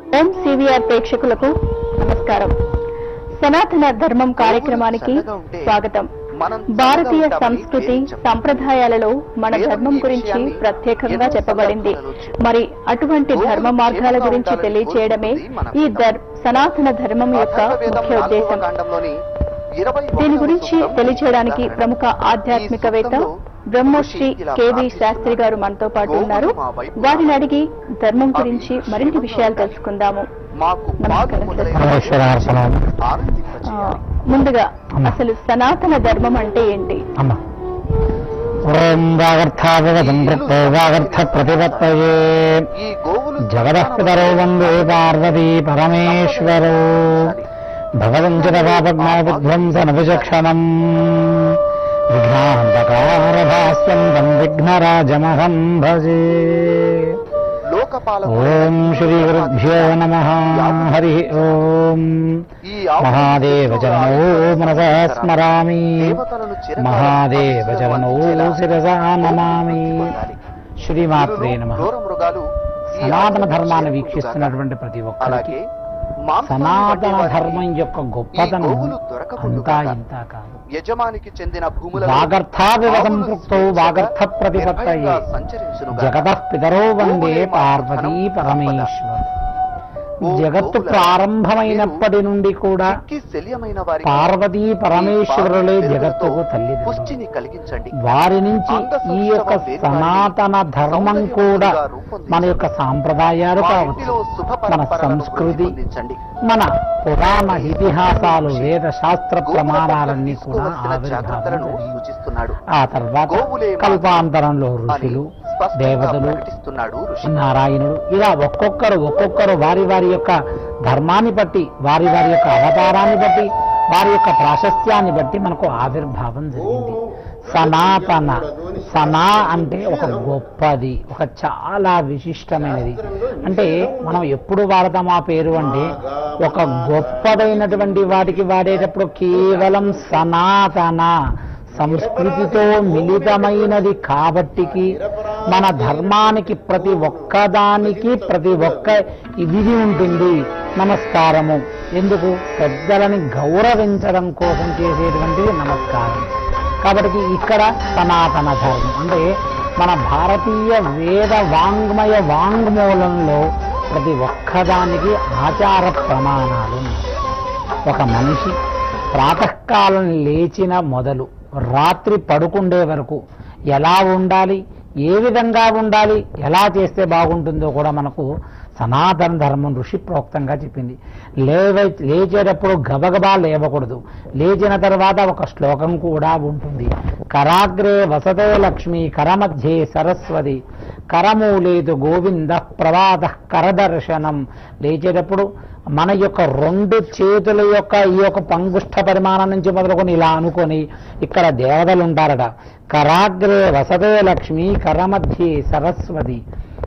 ఓం CVR ప్రేక్షకులకు నమస్కారం సనాతన ధర్మం కార్యక్రమానికి స్వాగతం భారతీయ సంస్కృతి సంప్రదాయాలలో మన ధర్మం గురించి ప్రత్యేకంగా చెప్పబడింది మరి అటువంటి ధర్మ మార్గాల గురించి తెలియచేయడమే ఈ ధర్- సనాతన ధర్మం యొక్క ముఖ్య ఉద్దేశం దీని గురించి తెలియచేయడానికి ప్రముఖ ఆధ్యాత్మికవేత్త బ్రహ్మశ్రీ కేవి శాస్త్రి గారు మనతో పాటు ఉన్నారు వారిని అడిగి ధర్మం గురించి మరిన్ని విషయాలు తెలుసుకుందాము నమస్కారం సార్. పరమేశ్వరార్పణం ఆ, ముందుగా అసలు సనాతన ధర్మం అంటే ఏంటి అమ్మ ఓం వాగర్థాభిగతం ప్రత్యో వాగర్థ ప్రతిపత్తయే ఈ గోవులు జగదఃపితరో వందే పార్వతీ పరమేశ్వరో భగవంతుడ పాపజ్ఞావిధ్వంసనవిచక్షణం విఘ్నాంతకారభాస్యం తం విఘ్నరాజమహం భజే లోకపాలకు ఓం శ్రీ గురుభ్యో నమ హరి ఓం ఈ ఆవు మహాదేవ చరణో మనసా స్మరామి దేవతలను చిరకాలం మహాదేవ చరణో శిరసా నమామి పొందాలి. శ్రీమాత్రే నమ క్రూర మృగాలు ఈ సనాతన ఆవులను ధర్మాన్ని చేరుకుంటూ వీక్షిస్తున్నటువంటి ప్రతి ఒక్కరికి అలాగే మాంసాన్ని సనాతన పట్టేవారికి ధర్మం యొక్క గొప్పతనం ఈ గోవులు దొరకకుండా అంతా కాదు. ఇంత కాదు యజమానికి చెందిన భూములలో వాగర్థావివ ఆవులు సంపృక్తౌ స్వేచ్ఛగా వాగర్థ ప్రతిపత్తయే నిర్భయంగా సంచరించునుగాక. జగతః పితరో వందే గోవులే పార్వతీ మహాధనం, పరమేశ్వర్ ఓ జగత్తు గోవుల ప్రారంభమైనప్పటి నుండి కూడా ఎక్కి శల్యమైన వారికి పార్వతీ పరమేశ్వరులే ఈ పాద జగత్తుకు వెలుగుతో తల్లిదండ్రులు పుష్టిని కలిగించండి వారి నుంచి ఈ యొక్క సనాతన ధర్మం కూడా మన యొక్క సాంప్రదాయాలు మా కావచ్చు ఇంటిలో శుభ మన పరంపరలను సంస్కృతి రూపొందించండి. మన పురాణ ఇతిహాసాలు వేద శాస్త్ర గోవుల ప్రమాణాలన్నీ పట్ల కూడా తీసుకోవలసిన ఆవిర్భావం జాగ్రత్తలను జరిగింది. సూచిస్తున్నాడు ఆ తర్వాత గోవులే మా కల్పాంతరంలో అని ఋషులు స్పష్టంగా దేవతలు ప్రకటిస్తున్నాడు ఋషి నారాయణుడు ఇలా ఒక్కొక్కరు ఒక్కొక్కరు వారి వారి యొక్క ధర్మాన్ని బట్టి వారి వారి యొక్క అవతారాన్ని బట్టి వారి యొక్క ప్రాశస్త్యాన్ని బట్టి మనకు ఆవిర్భావం జరిగింది సనాతన సనా అంటే ఒక గొప్పది ఒక చాలా విశిష్టమైనది అంటే మనం ఎప్పుడు వాడతాం ఆ పేరు అంటే ఒక గొప్పదైనటువంటి వాటికి వాడేటప్పుడు కేవలం సనాతన సంస్కృతితో మిళితమైనది కాబట్టికి మన ధర్మానికి ప్రతి ఒక్కదానికి ప్రతి ఒక్క విధి ఉంటుంది నమస్కారము ఎందుకు పెద్దలని గౌరవించడం కోసం చేసేటువంటిది నమస్కారం కాబట్టి ఇక్కడ సనాతన ధర్మం అంటే మన భారతీయ వేద వాంగ్మయ వాంగ్మూలంలో ప్రతి ఒక్కదానికి ఆచార ప్రమాణాలు ఉన్నాయి ఒక మనిషి ప్రాతకాలం లేచిన మొదలు రాత్రి పడుకుండే వరకు ఎలా ఉండాలి ఏ విధంగా ఉండాలి ఎలా చేస్తే బాగుంటుందో కూడా మనకు సనాతన ధర్మం ఋషి ప్రోక్తంగా చెప్పింది లేవ లేచేటప్పుడు గబగబా లేవకూడదు లేచిన తర్వాత ఒక శ్లోకం కూడా ఉంటుంది కరాగ్రే వసతే లక్ష్మి కరమధ్యే సరస్వతి కరమూలేదు గోవింద ప్రవాద కరదర్శనం లేచేటప్పుడు మన యొక్క రెండు చేతుల యొక్క ఈ యొక్క పంగుష్ఠ పరిమాణం నుంచి మొదలుకొని ఇలా అనుకొని ఇక్కడ దేవతలు ఉంటారట కరాగ్రే వసతే లక్ష్మి కరమధ్యే సరస్వతి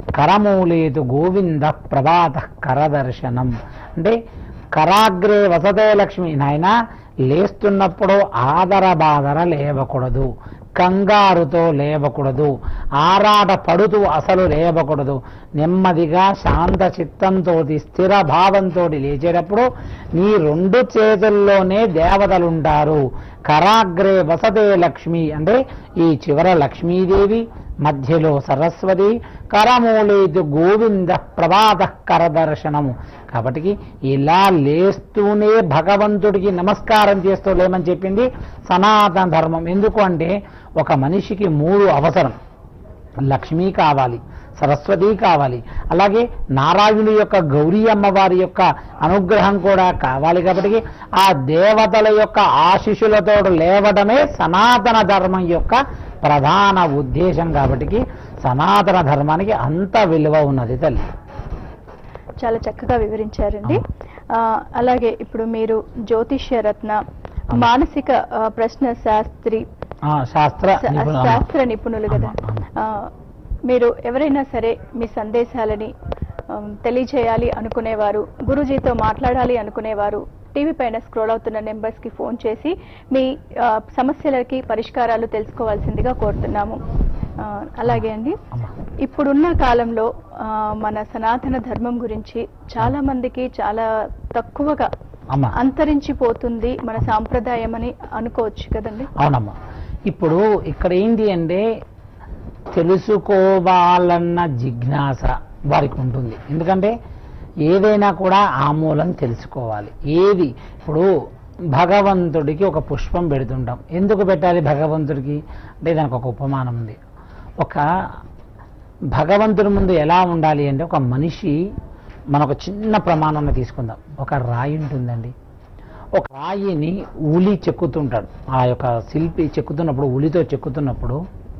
కరమూలేదు గోవింద ప్రభాత కరదర్శనం అంటే కరాగ్రే వసతే లక్ష్మి నాయన లేస్తున్నప్పుడు ఆదర బాదర లేవకూడదు కంగారుతో లేవకూడదు ఆరాట పడుతూ అసలు లేవకూడదు నెమ్మదిగా శాంత చిత్తంతో స్థిర భావంతో లేచేటప్పుడు నీ రెండు చేతుల్లోనే దేవతలుంటారు కరాగ్రే వసతే లక్ష్మి అంటే ఈ చివర లక్ష్మీదేవి మధ్యలో సరస్వతి కరమూలేదు గోవింద ప్రభాత కరదర్శనము కాబట్టి ఇలా లేస్తూనే భగవంతుడికి నమస్కారం చేస్తూ లేమని చెప్పింది సనాతన ధర్మం ఎందుకు అంటే ఒక మనిషికి మూడు అవసరం లక్ష్మి కావాలి సరస్వతి కావాలి అలాగే నారాయణుడి యొక్క గౌరీ అమ్మవారి యొక్క అనుగ్రహం కూడా కావాలి కాబట్టి ఆ దేవతల యొక్క ఆశిషులతో లేవడమే సనాతన ధర్మం యొక్క ప్రధాన ఉద్దేశం కాబట్టి సనాతన ధర్మానికి అంత విలువ ఉన్నది తల్లి చాలా చక్కగా వివరించారండి ఆ, అలాగే ఇప్పుడు మీరు జ్యోతిష్య రత్న మానసిక ఆ, ప్రశ్న శాస్త్రి ఆ, శాస్త్ర శా- నిపుణ- శాస్త్ర నిపుణులు కదా ఆమా, ఆ, మీరు ఎవరైనా సరే మీ సందేశాలని ఆ, తెలియజేయాలి అనుకునేవారు గురూజీతో మాట్లాడాలి అనుకునేవారు టీవీ పైన స్క్రోల్ అవుతున్న నెంబర్స్ కి ఫోన్ చేసి మీ ఆ, సమస్యలకి పరిష్కారాలు తెలుసుకోవాల్సిందిగా కోరుతున్నాము ఆ, అలాగే అండి అమ్మా. ఇప్పుడున్న కాలంలో ఆ, మన సనాతన ధర్మం గురించి చాలా మందికి చాలా తక్కువగా అమ్మా అంతరించిపోతుంది మన సాంప్రదాయం అని అనుకోవచ్చు కదండి అవునమ్మా ఇప్పుడు ఇక్కడ ఏంటి అంటే తెలుసుకోవాలన్న జిజ్ఞాస వారికి ఉంటుంది ఎందుకంటే ఏదైనా కూడా ఆమూలం తెలుసుకోవాలి ఏది ఇప్పుడు భగవంతుడికి ఒక పుష్పం పెడుతుంటాం ఎందుకు పెట్టాలి భగవంతుడికి అంటే దానికి ఒక ఉపమానం ఉంది ఒక భగవంతుడి ముందు ఎలా ఉండాలి అంటే ఒక మనిషి మన ఒక చిన్న ప్రమాణాన్ని తీసుకుందాం ఒక రాయి ఉంటుందండి ఒక రాయిని ఉలి చెక్కుతుంటాడు ఆ యొక్క శిల్పి చెక్కుతున్నప్పుడు ఉలితో చెక్కుతున్నప్పుడు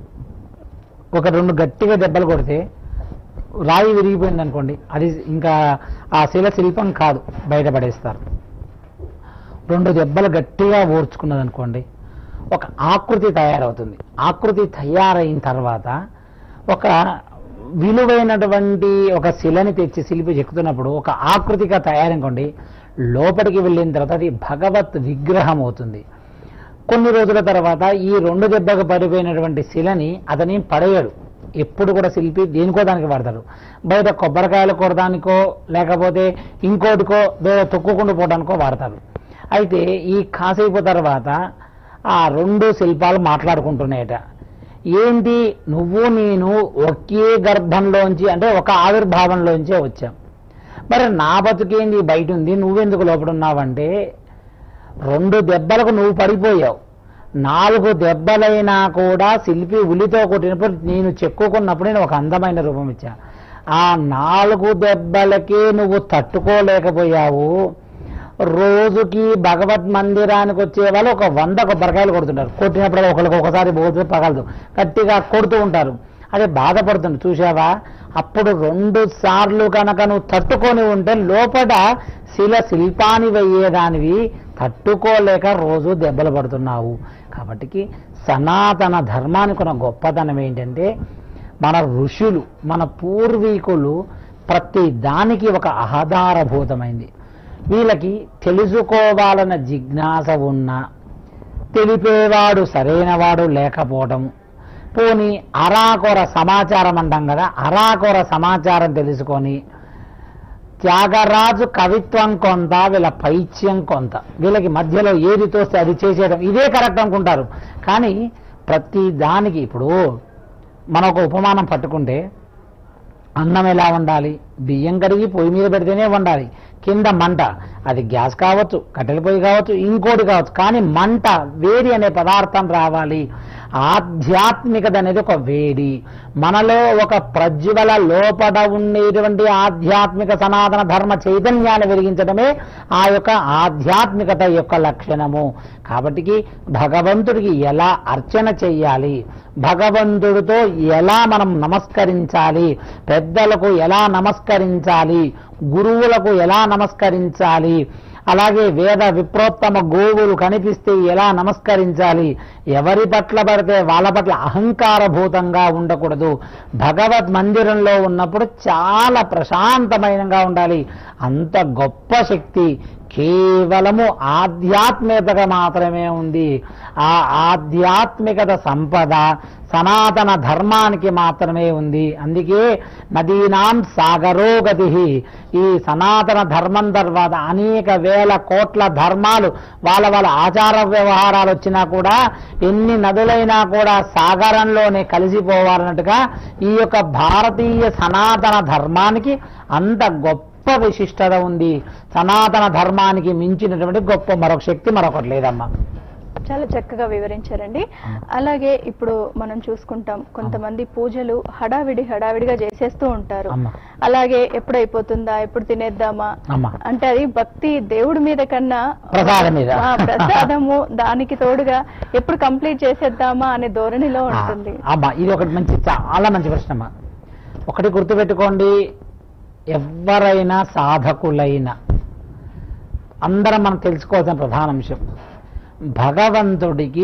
ఒక రెండు గట్టిగా దెబ్బలు కొడితే రాయి విరిగిపోయింది అనుకోండి అది ఇంకా ఆ శిల శిల్పం కాదు బయటపడేస్తారు రెండు దెబ్బలు గట్టిగా ఓర్చుకున్నది అనుకోండి ఒక ఆకృతి తయారవుతుంది ఆకృతి తయారైన తర్వాత ఒక విలువైనటువంటి ఒక శిలని తెచ్చి శిల్పి చెక్కుతున్నప్పుడు ఒక ఆకృతిగా తయారనుకోండి లోపలికి వెళ్ళిన తర్వాత అది భగవత్ విగ్రహం అవుతుంది కొన్ని రోజుల తర్వాత ఈ రెండు దెబ్బకు పడిపోయినటువంటి శిలని అతని పడేయడు ఎప్పుడు కూడా శిల్పి దేనికో దానికి వాడతాడు బయట కొబ్బరికాయలు కొడడానికో లేకపోతే ఇంకోటికో వేరే తొక్కుకుండా పోవడానికో వాడతారు అయితే ఈ కాసేపు తర్వాత ఆ రెండు శిల్పాలు మాట్లాడుకుంటున్నాయట ఏంటి నువ్వు నేను ఒకే గర్భంలోంచి అంటే ఒక ఆవిర్భావంలోంచే వచ్చాం మరి నా బతుకేంది బయట ఉంది నువ్వెందుకు లోపల ఉన్నావంటే రెండు దెబ్బలకు నువ్వు పడిపోయావు నాలుగు దెబ్బలైనా కూడా శిల్పి ఉలితో కొట్టినప్పుడు నేను చెక్కుకున్నప్పుడు నేను ఒక అందమైన రూపం ఇచ్చా ఆ నాలుగు దెబ్బలకే నువ్వు తట్టుకోలేకపోయావు రోజుకి భగవత్ మందిరానికి వచ్చే వాళ్ళు ఒక వంద కొబ్బరికాయలు కొడుతుంటారు కొట్టినప్పుడు ఒకరికి ఒకసారి పోతే పగలదు గట్టిగా కొడుతూ ఉంటారు అదే బాధపడుతుంది చూసావా అప్పుడు రెండు సార్లు కనుక నువ్వు తట్టుకొని ఉంటే లోపల శిల శిల్పాన్ని వెయ్యేదానివి తట్టుకోలేక రోజు దెబ్బలు పడుతున్నావు కాబట్టి సనాతన ధర్మానికి ఉన్న గొప్పతనం ఏంటంటే మన ఋషులు మన పూర్వీకులు ప్రతి దానికి ఒక ఆధారభూతమైంది వీళ్ళకి తెలుసుకోవాలన్న జిజ్ఞాస ఉన్నా తెలిపేవాడు సరైనవాడు లేకపోవటం పోని అరాకొర సమాచారం అంటాం కదా అరాకొర సమాచారం తెలుసుకొని త్యాగరాజు కవిత్వం కొంత వీళ్ళ పైత్యం కొంత వీళ్ళకి మధ్యలో ఏది తోస్తే అది చేసేయడం ఇదే కరెక్ట్ అనుకుంటారు కానీ ప్రతి దానికి ఇప్పుడు మనం ఒక ఉపమానం పట్టుకుంటే అన్నం ఎలా వండాలి బియ్యం కడిగి పొయ్యి మీద పెడితేనే వండాలి కింద మంట అది గ్యాస్ కావచ్చు కట్టెల పొయ్యి కావచ్చు ఇంకోటి కావచ్చు కానీ మంట వేడి అనే పదార్థం రావాలి ఆధ్యాత్మికత అనేది ఒక వేడి మనలో ఒక ప్రజ్వల లోపల ఉండేటువంటి ఆధ్యాత్మిక సనాతన ధర్మ చైతన్యాన్ని వెలిగించడమే ఆ యొక్క ఆధ్యాత్మికత యొక్క లక్షణము కాబట్టి భగవంతుడికి ఎలా అర్చన చెయ్యాలి భగవంతుడితో ఎలా మనం నమస్కరించాలి పెద్దలకు ఎలా నమస్కరించాలి గురువులకు ఎలా నమస్కరించాలి అలాగే వేద విప్రోత్తమ గోవులు కనిపిస్తే ఎలా నమస్కరించాలి ఎవరి పట్ల పడితే వాళ్ళ పట్ల అహంకారభూతంగా ఉండకూడదు భగవద్ మందిరంలో ఉన్నప్పుడు చాలా ప్రశాంతమైనగా ఉండాలి అంత గొప్ప శక్తి కేవలము ఆధ్యాత్మికతగా మాత్రమే ఉంది ఆ ఆధ్యాత్మికత సంపద సనాతన ధర్మానికి మాత్రమే ఉంది అందుకే నదీనాం సాగరో గతి ఈ సనాతన ధర్మం తర్వాత అనేక వేల కోట్ల ధర్మాలు వాళ్ళ వాళ్ళ ఆచార వ్యవహారాలు వచ్చినా కూడా ఎన్ని నదులైనా కూడా సాగరంలోనే కలిసిపోవాలన్నట్టుగా ఈ యొక్క భారతీయ సనాతన ధర్మానికి అంత గొప్ప విశిష్టత ఉంది సనాతన ధర్మానికి మించినటువంటి గొప్ప మరొక శక్తి మరొకటి లేదమ్మా చాలా చక్కగా వివరించారండి అలాగే ఇప్పుడు మనం చూసుకుంటాం కొంతమంది పూజలు హడావిడి హడావిడిగా చేసేస్తూ ఉంటారు అమ్మా అలాగే ఎప్పుడు అయిపోతుందా ఎప్పుడు తినేద్దామా అమ్మా అంటే అది భక్తి దేవుడి మీద కన్నా ప్రసాదం మీద. ఆ, ప్రసాదము దానికి తోడుగా ఎప్పుడు కంప్లీట్ చేసేద్దామా అనే ధోరణిలో ఉంటుంది ఆ, అమ్మా ఇది ఒకటి మంచి చాలా మంచి ప్రశ్న అమ్మా ఒకటి గుర్తుపెట్టుకోండి ఎవరైనా సాధకులైన అందరం మనం తెలుసుకోవాల్సిన ప్రధాన అంశం భగవంతుడికి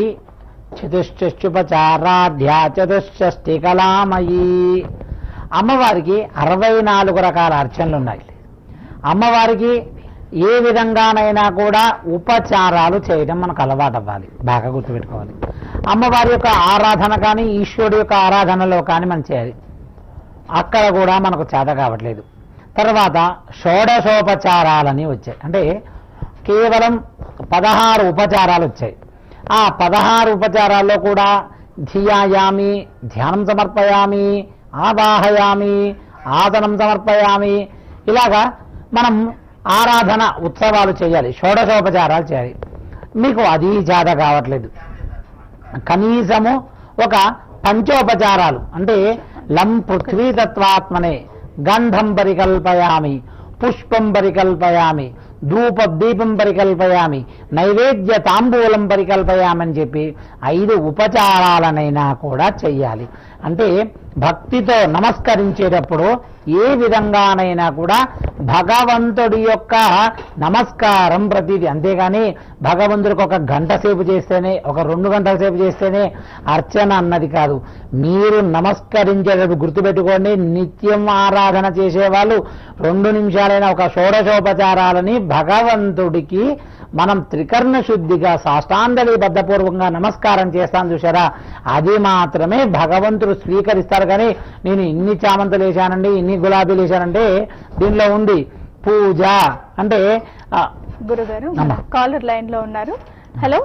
చతుశ్చష్టుపచారాధ్య చతుష్షష్టి కళామయీ అమ్మవారికి అరవై నాలుగు రకాల అర్చనలు ఉన్నాయి అమ్మవారికి ఏ విధంగానైనా కూడా ఉపచారాలు చేయడం మనకు అలవాటు అవ్వాలి బాగా గుర్తుపెట్టుకోవాలి అమ్మవారి యొక్క ఆరాధన కానీ ఈశ్వరుడు యొక్క ఆరాధనలో కానీ మనం చేయాలి అక్కడ కూడా మనకు చేత కావట్లేదు తర్వాత షోడశోపచారాలని వచ్చాయి అంటే కేవలం పదహారు ఉపచారాలు వచ్చాయి ఆ పదహారు ఉపచారాల్లో కూడా ధియాయామి ధ్యానం సమర్పయామి ఆవాహయామి ఆసనం సమర్పయామి ఇలాగా మనం ఆరాధన ఉత్సవాలు చేయాలి షోడశోపచారాలు చేయాలి మీకు అది చేత కావట్లేదు కనీసము ఒక పంచోపచారాలు అంటే లం పృథ్వీతత్వాత్మనే గంధం పరికల్పయామి పుష్పం పరికల్పయామి ధూప దీపం పరికల్పయామి నైవేద్య తాంబూలం పరికల్పయామి అని చెప్పి ఐదు ఉపచారాలనైనా కూడా చెయ్యాలి అంటే భక్తితో నమస్కరించేటప్పుడు ఏ విధంగానైనా కూడా భగవంతుడి యొక్క నమస్కారం ప్రతిది అంతేగాని భగవంతుడికి ఒక గంట సేపు చేస్తేనే ఒక రెండు గంటల సేపు చేస్తేనే అర్చన అన్నది కాదు మీరు నమస్కరించేటప్పుడు గుర్తుపెట్టుకోండి నిత్యం ఆరాధన చేసేవాళ్ళు రెండు నిమిషాలైన ఒక షోడశోపచారాలని భగవంతుడికి మనం త్రికర్ణ శుద్ధిగా సాష్టాంజలి బద్ధపూర్వకంగా నమస్కారం చేస్తాం చూసారా అది మాత్రమే భగవంతుడు స్వీకరిస్తారు కానీ నేను ఇన్ని చామంతులు వేశానండి ఇన్ని గులాబీలు వేశానంటే దీనిలో ఉంది పూజ అంటే ఆ, గురుగారు అమ్మా. కాలర్ లైన్ లో ఉన్నారు హలో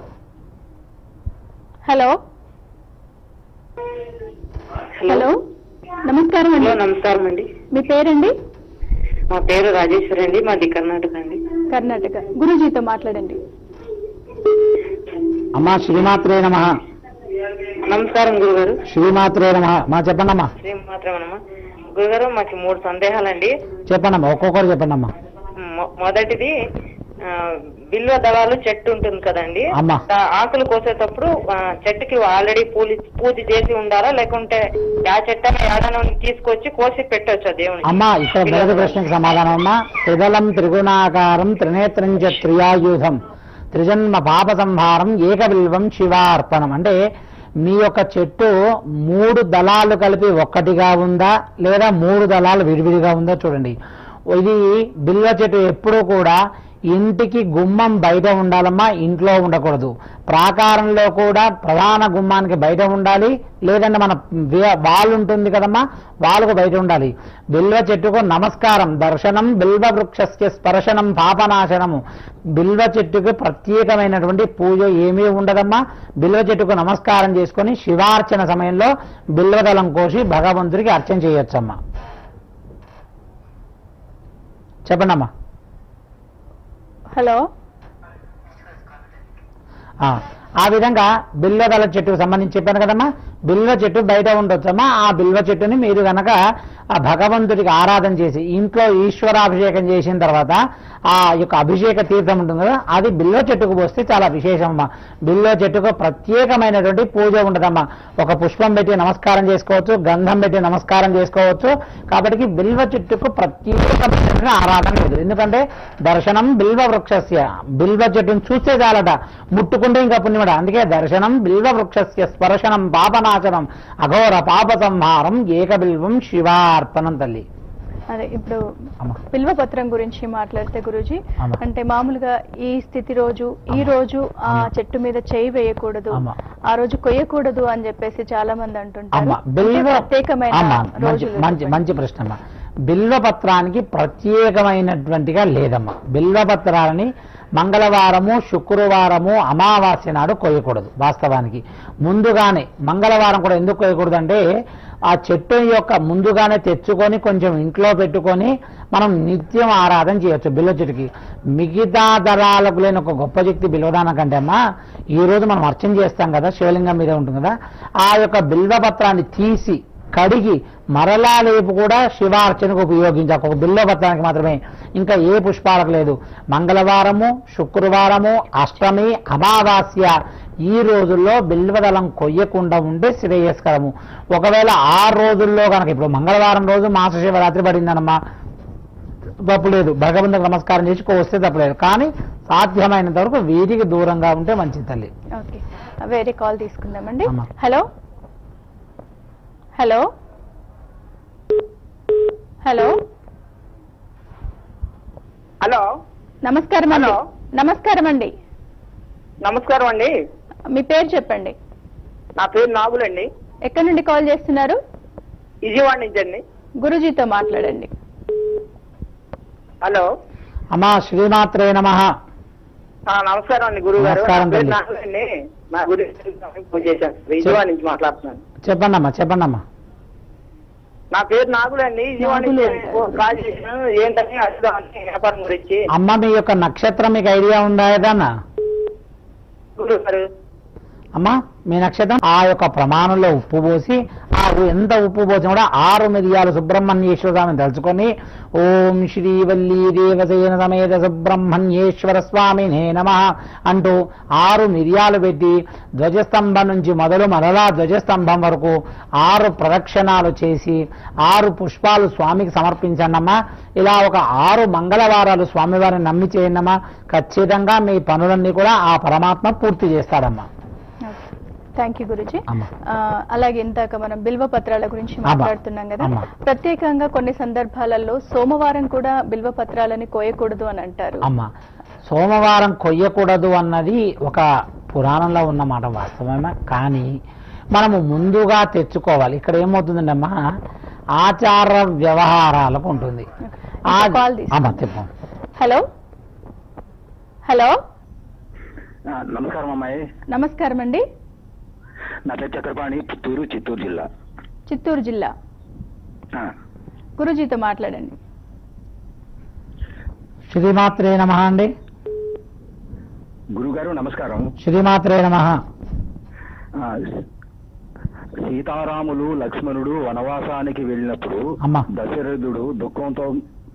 హలో హలో నమస్కారం అండి హలో నమస్కారం అండి మీ పేరండి మా పేరు రాజేశ్వరి అండి మాది కర్ణాటక అండి కర్ణాటక గురుజీతో మాట్లాడండి అమ్మా శ్రీమాత్రే నమ నమస్కారం గురుగారు శ్రీమాత్రే నమ మా చెప్పండమ్మా శ్రీ మాత్రమేనమ్మా గురుగారు మాకు మూడు సందేహాలండి చెప్పండమ్మా ఒక్కొక్కరు చెప్పండమ్మా మొ- మొదటిది ఆ, బిల్వ దళాలు చెట్టు ఉంటుంది కదండి అమ్మా. దా- ఆకులు కోసేటప్పుడు ఆ, చెట్టుకి ఆల్రెడీ పూలి పూజ చేసి ఉండాలా లేకుంటే ఆ చెట్టన ఏడన తీసుకొచ్చి కోసి పెట్టొచ్చు దేవునికి అమ్మా ఇక్కడ మొదటి ప్రశ్నకు సమాధానం అమ్మా త్రిదళం త్రిగుణాకారం త్రినేత్రం చ త్రియాయుధం త్రిజన్మ పాప సంహారం ఏకబిల్వం శివార్పణం అంటే మీ యొక్క చెట్టు మూడు దళాలు కలిపి ఒక్కటిగా ఉందా లేదా మూడు దళాలు విడివిడిగా ఉందా చూడండి ఇది బిల్వ చెట్టు ఎప్పుడూ కూడా ఇంటికి గుమ్మం బయట ఉండాలమ్మా ఇంట్లో ఉండకూడదు ప్రాకారంలో కూడా ప్రధాన గుమ్మానికి బయట ఉండాలి లేదంటే మన వే- వాల్ ఉంటుంది కదమ్మా వాళ్ళకు బయట ఉండాలి బిల్వ చెట్టుకు నమస్కారం దర్శనం బిల్వ వృక్షస్య స్పర్శనం పాపనాశనము బిల్వ చెట్టుకు ప్రత్యేకమైనటువంటి పూజ ఏమీ ఉండదమ్మా బిల్వ చెట్టుకు నమస్కారం చేసుకొని శివార్చన సమయంలో బిల్వదళం కోసి భగవంతుడికి అర్చన చేయొచ్చమ్మా చెప్పండమ్మా హలో ఆ, ఆ విధంగా బిల్వదళ చెట్టుకు సంబంధించి చెప్పాను కదమ్మా బిల్వ చెట్టు బయట ఉండొచ్చమ్మా ఆ బిల్వ చెట్టుని మీరు గనక ఆ భగవంతుడికి ఆరాధన చేసి ఇంట్లో ఈశ్వరాభిషేకం చేసిన తర్వాత ఆ యొక్క అభిషేక తీర్థం ఉంటుంది కదా అది బిల్వ చెట్టుకు పోస్తే చాలా విశేషమమ్మా బిల్వ చెట్టుకు ప్రత్యేకమైనటువంటి పూజ ఉండదమ్మా ఒక పుష్పం పెట్టి నమస్కారం చేసుకోవచ్చు గంధం పెట్టి నమస్కారం చేసుకోవచ్చు కాబట్టి బిల్వ చెట్టుకు ప్రత్యేకమైనటువంటి ఆరాధన లేదు ఎందుకంటే దర్శనం బిల్వ వృక్షస్య బిల్వ చెట్టును చూస్తే చాలట ముట్టుకుంటే ఇంకా పుణ్యమట అందుకే దర్శనం బిల్వ వృక్షస్య స్పర్శనం పాపనాశనం అఘోర పాప సంహారం ఏకబిల్వం శివార్పణం తల్లి అదే ఇప్పుడు అమ్మా. బిల్వపత్రం గురించి మాట్లాడితే గురుజీ అమ్మా. అంటే మామూలుగా ఈ స్థితి రోజు ఈ రోజు ఆ అమ్మా. చెట్టు మీద చేయి వేయకూడదు అమ్మా. ఆ రోజు కొయ్యకూడదు అని చెప్పేసి చాలా మంది అంటుంటారు అమ్మ అంటే బిల్వ ప్రత్యేకమైన అమ్మ మంచి రోజులు మంచి మంచి ప్రశ్న అమ్మ బిల్వపత్రానికి ప్రత్యేకమైనటువంటిగా లేదమ్మా బిల్వపత్రాలని మంగళవారము శుక్రవారము అమావాస్య నాడు కొయ్యకూడదు వాస్తవానికి ముందుగానే మంగళవారం కూడా ఎందుకు కొయ్యకూడదు అంటే ఆ చెట్టు యొక్క ముందుగానే తెచ్చుకొని కొంచెం ఇంట్లో పెట్టుకొని మనం నిత్యం ఆరాధన చేయొచ్చు బిల్వ చెట్టుకి మిగతా దళాలకు లేని ఒక గొప్ప శక్తి బిల్వదానం కంటే అమ్మా ఈ రోజు మనం అర్చన చేస్తాం కదా శివలింగం మీద ఉంటుంది కదా ఆ యొక్క బిల్వపత్రాన్ని తీసి కడిగి మరలా లేపు కూడా శివార్చనకు ఉపయోగించాలి ఒక బిల్వపత్రానికి మాత్రమే ఇంకా ఏ పుష్పాలకు లేదు మంగళవారము శుక్రవారము అష్టమి అమావాస్య ఈ రోజుల్లో బిల్వదళం కొయ్యకుండా ఉంటే శ్రేయస్కరము ఒకవేళ ఆ రోజుల్లో కనుక ఇప్పుడు మంగళవారం రోజు మాస శివరాత్రి పడిందనమ్మా తప్పులేదు భగవంతునికి నమస్కారం చేసి వస్తే తప్పలేదు కానీ సాధ్యమైనంత వరకు వీటికి దూరంగా ఉంటే మంచిది తల్లి ఓకే వేరే కాల్ తీసుకుందామండి అమ్మా. హలో హలో హలో హలో నమస్కారం అండి హలో. నమస్కారం అండి నమస్కారం అండి మీ పేరు చెప్పండి నా పేరు నాగులండి ఎక్కడి నుండి కాల్ చేస్తున్నారు విజయవాడ నుంచి అండి గురుజీతో మాట్లాడండి హలో అమ్మా శ్రీమాత్రే నమ ఆ, నమస్కారం అండి గురువు గారు నమస్కారం నా పేరు తల్లి. నాగండి. నా గురించి ఫోన్ చేశాను విజయవాడ నుంచి మాట్లాడుతున్నాను చెప్పండి అమ్మా చెప్పండి అమ్మా నా పేరు నాగులు అండి విజయవాడ నుంచి నాగులు. ఫోన్ కాల్ చేశాను ఏంటని అడుగుదామని వ్యాపారం గురించి అమ్మ మీ యొక్క నక్షత్రం మీకు ఐడియా ఉందా ఏదన్నా గురువు గారు అమ్మా మీ నక్షత్రం ఆ యొక్క ప్రమాణంలో ఉప్పు పోసి ఆ ఉ- ఎంత ఉప్పు పోసినా కూడా ఆరు మిరియాలు సుబ్రహ్మణ్యేశ్వర స్వామిని తలుచుకొని ఓం శ్రీవల్లీ దేవసేన సమేత సుబ్రహ్మణ్యేశ్వర స్వామినే నమ అంటూ ఆరు మిరియాలు పెట్టి ధ్వజస్తంభం నుంచి మొదలు మరలా ధ్వజస్తంభం వరకు ఆరు ప్రదక్షిణాలు చేసి ఆరు పుష్పాలు స్వామికి సమర్పించండమ్మా ఇలా ఒక ఆరు మంగళవారాలు స్వామివారిని నమ్మి చేయండమ్మా ఖచ్చితంగా మీ పనులన్నీ కూడా ఆ పరమాత్మ పూర్తి చేస్తాడమ్మా థ్యాంక్ యూ గురుజీ అమ్మా. ఆ, అలాగే ఇందాక మనం బిల్వ పత్రాల గురించి అమ్మా. మాట్లాడుతున్నాం కదా అమ్మా. ప్రత్యేకంగా కొన్ని సందర్భాలలో సోమవారం కూడా బిల్వ పత్రాలని కోయకూడదు అని అంటారు అమ్మ సోమవారం కొయ్యకూడదు అన్నది ఒక పురాణంలో ఉన్నమాట వాస్తవమే కానీ మనము ముందుగా తెచ్చుకోవాలి ఇక్కడ ఏమవుతుందండి అమ్మా ఆచార వ్యవహారాలకు ఉంటుంది ఇంకా ఆ- కాల్ తీసుకో. అమ్మా చెప్పు హలో హలో ఆ, నమస్కారం అమ్మాయి నమస్కారం అండి నా పేరు చక్రపాణి పుత్తూరు చిత్తూరు జిల్లా చిత్తూరు జిల్లా ఆ, గురుజీతో మాట్లాడండి శ్రీమాత్రే నమ అండి గురుగారు నమస్కారం శ్రీమాత్రే నమ ఆ, సీతారాములు లక్ష్మణుడు వనవాసానికి వెళ్ళినప్పుడు అమ్మా. దశరథుడు దుఃఖంతో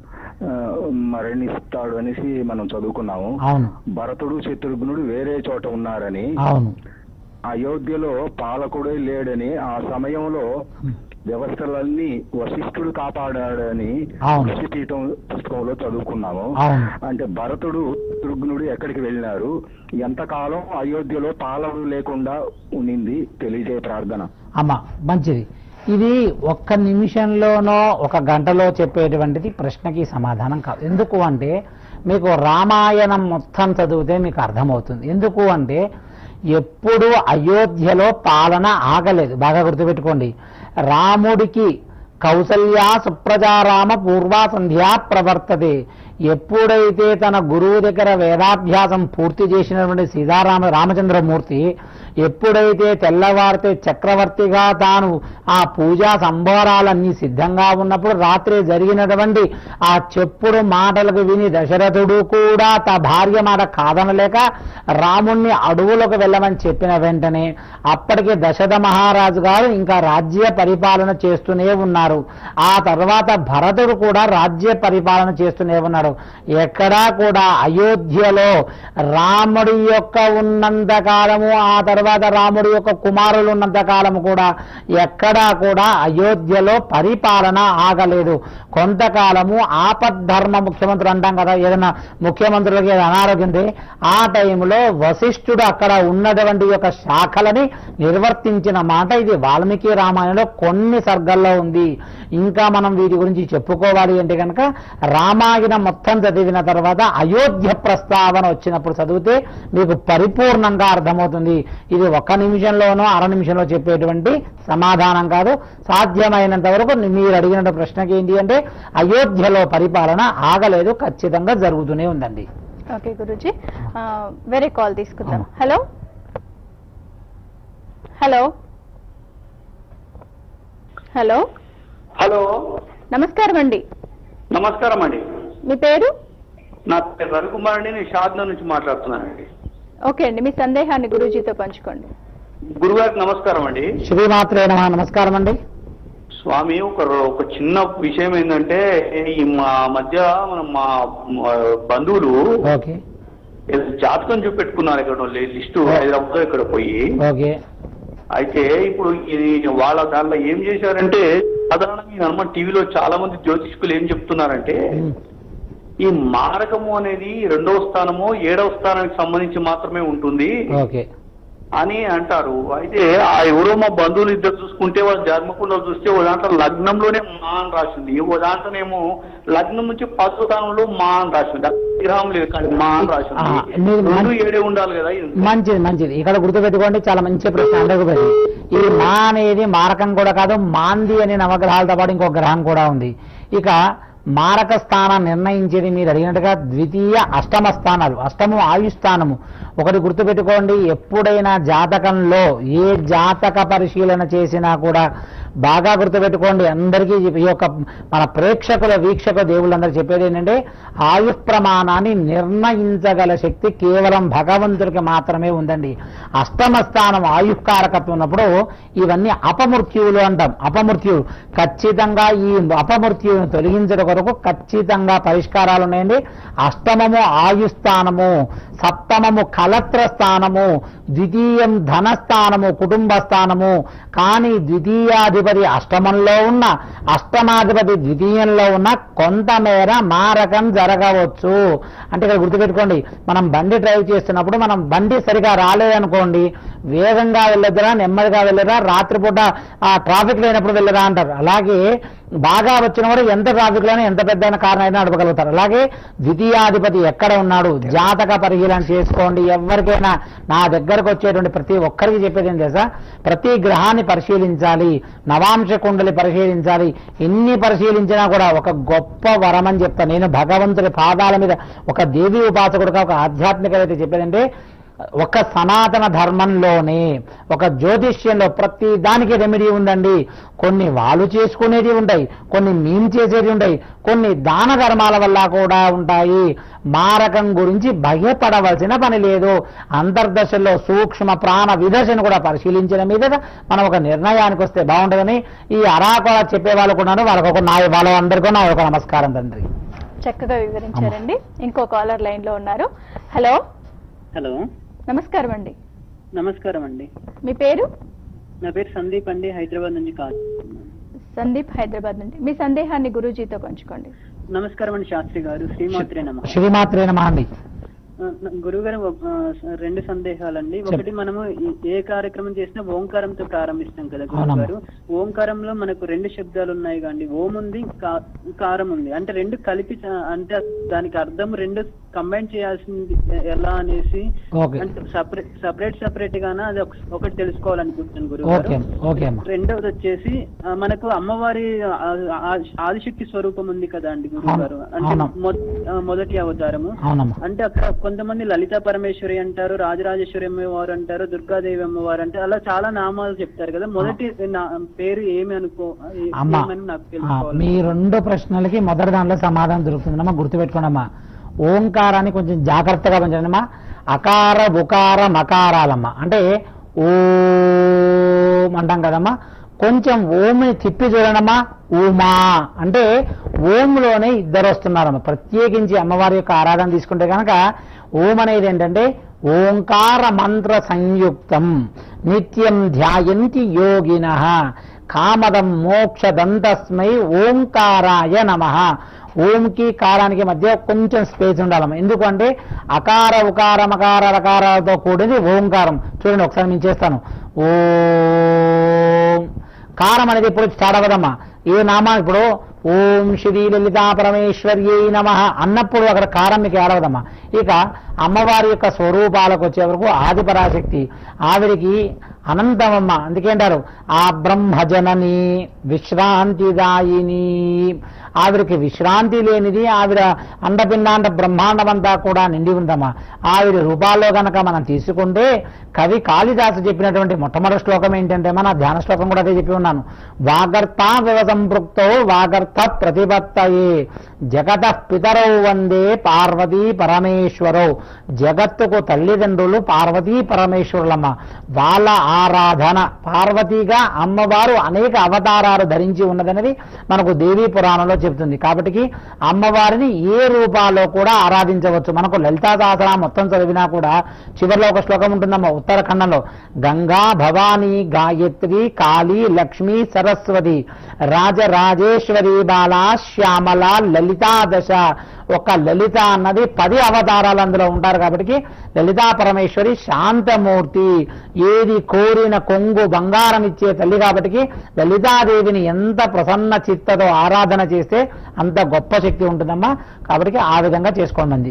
ఆ, మరణిస్తాడు అనేసి మనం చదువుకున్నాము అవును భరతుడు శత్రుఘ్నుడు వేరే చోట ఉన్నారని అవును అయోధ్యలో పాలకుడే లేడని ఆ సమయంలో వ్యవస్థలన్నీ వశిష్ఠుడు కాపాడాడని అవును. ఋషిపీఠం పుస్తకంలో చదువుకున్నాము అవును. అంటే భరతుడు శత్రుఘ్నుడు ఎక్కడికి వెళ్ళినారు ఎంతకాలం అయోధ్యలో పాలన లేకుండా ఉండింది తెలియజే ప్రార్థన అమ్మ మంచిది ఇది ఒక్క నిమిషంలోనో ఒక గంటలో చెప్పేటువంటిది ప్రశ్నకి సమాధానం కాదు ఎందుకు అంటే మీకు రామాయణం మొత్తం చదివితే మీకు అర్థమవుతుంది ఎందుకు అంటే ఎప్పుడు అయోధ్యలో పాలన ఆగలేదు బాగా గుర్తుపెట్టుకోండి రాముడికి కౌసల్య సుప్రజారామ పూర్వా సంధ్యా ప్రవర్తతే ఎప్పుడైతే తన గురువు దగ్గర వేదాభ్యాసం పూర్తి చేసినటువంటి సీతారామ రామచంద్రమూర్తి ఎప్పుడైతే తెల్లవారితే చక్రవర్తిగా తాను ఆ పూజా సంభారాలన్నీ సిద్ధంగా ఉన్నప్పుడు రాత్రి జరిగినటువంటి ఆ చెప్పుడు మాటలకు విని దశరథుడు కూడా తా భార్య మాట కాదనలేక రాముణ్ణి అడవులకు వెళ్ళమని చెప్పిన వెంటనే అప్పటికే దశరథ మహారాజు గారు ఇంకా రాజ్య పరిపాలన చేస్తూనే ఉన్నారు ఆ తర్వాత భరతుడు కూడా రాజ్య పరిపాలన చేస్తూనే ఉన్నాడు ఎక్కడా కూడా అయోధ్యలో రాముడి యొక్క ఉన్నంత కాలము ఆ తర్వాత రాముడి యొక్క కుమారులు ఉన్నంత కాలము కూడా ఎక్కడా కూడా అయోధ్యలో పరిపాలన ఆగలేదు కొంతకాలము ఆపద్ధర్మ ముఖ్యమంత్రి అంటాం కదా ఏదైనా ముఖ్యమంత్రులకి ఏదైనా అనారోగ్యం ఉంటే ఆ టైంలో వశిష్ఠుడు అక్కడ ఉన్నటువంటి యొక్క శాఖలని నిర్వర్తించిన మాట ఇది వాల్మీకి రామాయణంలో కొన్ని సర్గల్లో ఉంది ఇంకా మనం వీటి గురించి చెప్పుకోవాలి అంటే కనుక రామాయణం మొత్తం చదివిన తర్వాత అయోధ్య ప్రస్తావన వచ్చినప్పుడు చదివితే మీకు పరిపూర్ణంగా అర్థమవుతుంది ఇది ఒక్క నిమిషంలోనో అర నిమిషంలో చెప్పేటువంటి సమాధానం కాదు సాధ్యమైనంత వరకు మీరు అడిగిన ప్రశ్నకి ఏంటి అంటే అయోధ్యలో పరిపాలన ఆగలేదు ఖచ్చితంగా జరుగుతూనే ఉందండి ఓకే గురుజీ ఆ, వేరే కాల్ తీసుకుందాం హలో హలో హలో హలో నమస్కారం అండి నమస్కారం అండి మీ పేరు నా పేరు రవికుమార్ అండి నేను షాద్నగర్ నుంచి మాట్లాడుతున్నానండి ఓకే అండి మీ సందేహాన్ని గురూజీతో పంచుకోండి గురుగారికి నమస్కారం అండి శ్రీమాత్రే నమ నమస్కారం అండి స్వామి ఒక ఒక చిన్న విషయం ఏంటంటే ఈ మా మధ్య మన మా మా బంధువులు ఓకే ఏదో జాతకం చూపెట్టుకున్నారు ఇక్కడ లిస్టు హైదరాబాద్ ఇక్కడ పోయి ఓకే అయితే ఇప్పుడు ఇది వాళ్ళ దాంట్లో ఏం చేశారంటే సాధారణంగా ఈ నర్మ టీవీలో చాలా మంది జ్యోతిష్కులు ఏం చెప్తున్నారంటే ఉమ్, ఈ మారకము అనేది రెండవ స్థానము ఏడవ స్థానానికి సంబంధించి మాత్రమే ఉంటుంది ఓకే అని అంటారు అయితే ఆ ఎవరో మా బంధువులు ఇద్దరు చూసుకుంటే వాళ్ళు జన్మకుండా చూస్తే ఓ దాంట్లో లగ్నంలోనే మా అని రాసింది ఓ దాంట్లోనేమో లగ్నం నుంచి పదో స్థానంలో మా అని రాసింది విగ్రహం లేదు కానీ మా అని రాసింది ఆ, మీరు రెండు మంచి- ఏడే ఉండాలి కదా ఇది మంచిది మంచిది ఇక్కడ గుర్తుపెట్టుకోండి చాలా మంచి ప్రశ్న అడగబడి ఈ మా అనేది మారకం కూడా కాదు మాంది అనే నవగ్రహాలతో పాటు ఇంకో గ్రహం కూడా ఉంది ఇక మారక స్థానం నిర్ణయించేది మీరు అడిగినట్టుగా ద్వితీయ అష్టమ స్థానాలు అష్టము ఆయుస్థానము ఒకటి గుర్తుపెట్టుకోండి ఎప్పుడైనా జాతకంలో ఏ జాతక పరిశీలన చేసినా కూడా బాగా గుర్తుపెట్టుకోండి అందరికీ ఈ యొక్క మన ప్రేక్షకుల వీక్షక దేవుళ్ళందరూ చెప్పేది ఏంటంటే ఆయు ప్రమాణాన్ని నిర్ణయించగల శక్తి కేవలం భగవంతుడికి మాత్రమే ఉందండి అష్టమ స్థానం ఆయుష్కారకత్వం ఉన్నప్పుడు ఇవన్నీ అపమృత్యువులు అంటాం అపమృత్యువు ఖచ్చితంగా ఈ అపమృత్యువును తొలగించడం కొరకు ఖచ్చితంగా పరిష్కారాలు ఉన్నాయండి అష్టమము ఆయుస్థానము సప్తమము కలత్ర స్థానము ద్వితీయం ధనస్థానము కుటుంబ స్థానము కానీ ద్వితీయాధిపతి అష్టమంలో ఉన్న అష్టమాధిపతి ద్వితీయంలో ఉన్న కొంతమేర మారకం జరగవచ్చు అంటే ఇక్కడ గుర్తుపెట్టుకోండి మనం బండి డ్రైవ్ చేస్తున్నప్పుడు మనం బండి సరిగా రాలేదనుకోండి వేగంగా వెళ్ళొద్దురా నెమ్మదిగా వెళ్ళరా రాత్రిపూట ఆ ట్రాఫిక్ లేనప్పుడు వెళ్ళరా అంటారు అలాగే బాగా వచ్చినప్పుడు ఎంత ట్రాఫిక్ లోనే ఎంత పెద్ద కారణం అయినా నడపగలుగుతారు అలాగే ద్వితీయాధిపతి ఎక్కడ ఉన్నాడు జాతక పరిశీలన చేసుకోండి ఎవరికైనా నా దగ్గరకు వచ్చేటువంటి ప్రతి ఒక్కరికి చెప్పేది ఏం తెలుసా ప్రతి గ్రహాన్ని పరిశీలించాలి నవాంశ కుండలి పరిశీలించాలి ఎన్ని పరిశీలించినా కూడా ఒక గొప్ప వరం అని చెప్తాను నేను భగవంతుడి పాదాల మీద ఒక దేవీ ఉపాసకుడుగా ఒక ఆధ్యాత్మికత చెప్పేదంటే ఒక సనాతన ధర్మంలోనే ఒక జ్యోతిష్యంలో ప్రతి దానికి రెమెడీ ఉందండి కొన్ని వాళ్ళు చేసుకునేవి ఉంటాయి కొన్ని మేము చేసేవి ఉంటాయి కొన్ని దాన ధర్మాల వల్ల కూడా ఉంటాయి మారకం గురించి భయపడవలసిన పని లేదు అంతర్దశల్లో సూక్ష్మ ప్రాణ విదర్శను కూడా పరిశీలించిన మీద మనం ఒక నిర్ణయానికి వస్తే బాగుంటుందని ఈ అరాకొల చెప్పే వాళ్ళు కూడా వాళ్ళకు ఒక నా వాళ్ళందరికీ నా ఒక నమస్కారం తండ్రి చక్కగా వివరించారండి ఇంకో కాలర్ లైన్ లో ఉన్నారు హలో హలో నమస్కారం అండి నమస్కారం అండి మీ పేరు నా పేరు సందీప్ అండి హైదరాబాద్ నుంచి కాల్ చేస్తున్నాను. సందీప్ హైదరాబాద్ నుండి మీ సందేహాన్ని గురూజీతో పంచుకోండి నమస్కారం అండి శాస్త్రి గారు శ్రీమాత్రే నమ శ్రీమాత్రే నమ అండి గురువు గారు రెండు సందేహాలండి ఒకటి మనము ఈ- ఏ కార్యక్రమం చేసినా ఓంకారంతో ప్రారంభిస్తాం కదా గురువు అవునమ్మా. గారు ఓంకారంలో మనకు రెండు శబ్దాలు ఉన్నాయి కండి ఓం ఉంది కా- కారం ఉంది అంటే రెండు కలిపి చ- అంటే దానికి అర్థం రెండు కంబైన్ చేయాల్సింది ఎ- ఎలా అనేసి ఓకే అంటే సపరేట్ సపరేట్ సపరేట్ గానా అది ఒక- ఒకటి తెలుసుకోవాలనుకుంటున్నాను గురువు ఓకే గారు అమ్మ, ఓకే అమ్మా రెండవది వచ్చేసి ఆ, మనకు అమ్మవారి ఆ, ఆ, ఆదిశక్తి స్వరూపం ఉంది కదా అండి గురువు గారు అంటే అవును. మొ- ఆ, మొదటి అవతారము అవునమ్మా అంటే అక్కడ కొంతమంది లలిత పరమేశ్వరి అంటారు రాజరాజేశ్వరి అమ్మవారు అంటారు దుర్గాదేవి అమ్మవారు అంటే అలా చాలా నామాలు చెప్తారు కదా మొదటి నా- పేరు ఏమి అనుకో ఏ- అమ్మా ఏమని నాకు ఆ, తెలుసుకోవాలి మీ రెండు ప్రశ్నలకి మొదటి దాంట్లో సమాధానం దొరుకుతుందమ్మా గుర్తుపెట్టుకోండమ్మా ఓంకారాన్ని కొంచెం జాగ్రత్తగా పెంచండమ్మా అకార ఉకార మకారాలమ్మా అంటే ఓం అంటాం కదమ్మా కొంచెం ఓంని తిప్పి చూడండమ్మా ఉమా అంటే ఓంలోనే ఇద్దరు వస్తున్నారమ్మా ప్రత్యేకించి అమ్మవారి యొక్క ఆరాధన తీసుకుంటే కనుక ఓం అనేది ఏంటంటే ఓంకార మంత్ర సంయుక్తం నిత్యం ధ్యాయంతి యోగిన కామదం మోక్షదంతస్మై ఓంకారాయ నమ ఓంకి కారానికి మధ్య కొంచెం స్పేస్ ఉండాలమ్మ ఎందుకంటే అకార ఉకార మకార రకారాలతో కూడింది ఓంకారం చూడండి ఒకసారి నేను చేస్తాను ఓం కారం అనేది ఇప్పుడు స్టార్ట్ అవ్వదమ్మా ఏ నామా ఇప్పుడు ఓం శ్రీ లలితా పరమేశ్వర్యై నమ అన్నప్పుడు అక్కడ కారం మీకు ఏడవదమ్మా ఇక అమ్మవారి యొక్క స్వరూపాలకు వచ్చే వరకు ఆదిపరాశక్తి ఆవిడికి అనంతమమ్మ అందుకేంటారు ఆ బ్రహ్మజనని విశ్రాంతిదాయిని ఆవిడకి విశ్రాంతి లేనిది ఆవిడ అండపిండాండ బ్రహ్మాండం అంతా కూడా నిండి ఉందమ్మా ఆవిడ రూపాల్లో గనక మనం తీసుకుంటే కవి కాళిదాసు చెప్పినటువంటి మొట్టమొదటి శ్లోకం ఏంటంటే మన ధ్యాన శ్లోకం కూడా అదే చెప్పి ఉన్నాను వాగర్త వివ సంపృక్తో వాగర్త ప్రతిపత్తయే జగత పితరౌ వందే పార్వతీ పరమేశ్వరౌ జగత్తుకు తల్లిదండ్రులు పార్వతీ పరమేశ్వరులమ్మ వాళ్ళ ఆరాధన పార్వతీగా అమ్మవారు అనేక అవతారాలు ధరించి ఉన్నదనేది మనకు దేవీ పురాణంలో చెబుతుంది కాబట్టి అమ్మవారిని ఏ రూపాల్లో కూడా ఆరాధించవచ్చు మనకు లలితా సహస్రం మొత్తం చదివినా కూడా చివరిలో ఒక శ్లోకం ఉంటుందమ్మా ఉత్తరాఖండంలో గంగా భవానీ గాయత్రి కాళీ లక్ష్మి సరస్వతి రాజరాజేశ్వరి బాల శ్యామల లలితా దశ ఒక లలిత అన్నది పది అవతారాలు అందులో ఉంటారు కాబట్టి లలితా పరమేశ్వరి శాంతమూర్తి ఏది కోరిన కొంగు బంగారం ఇచ్చే తల్లి కాబట్టి లలితాదేవిని ఎంత ప్రసన్న చిత్తతో ఆరాధన చేస్తే అంత గొప్ప శక్తి ఉంటుందమ్మా కాబట్టి ఆ విధంగా చేసుకోమంది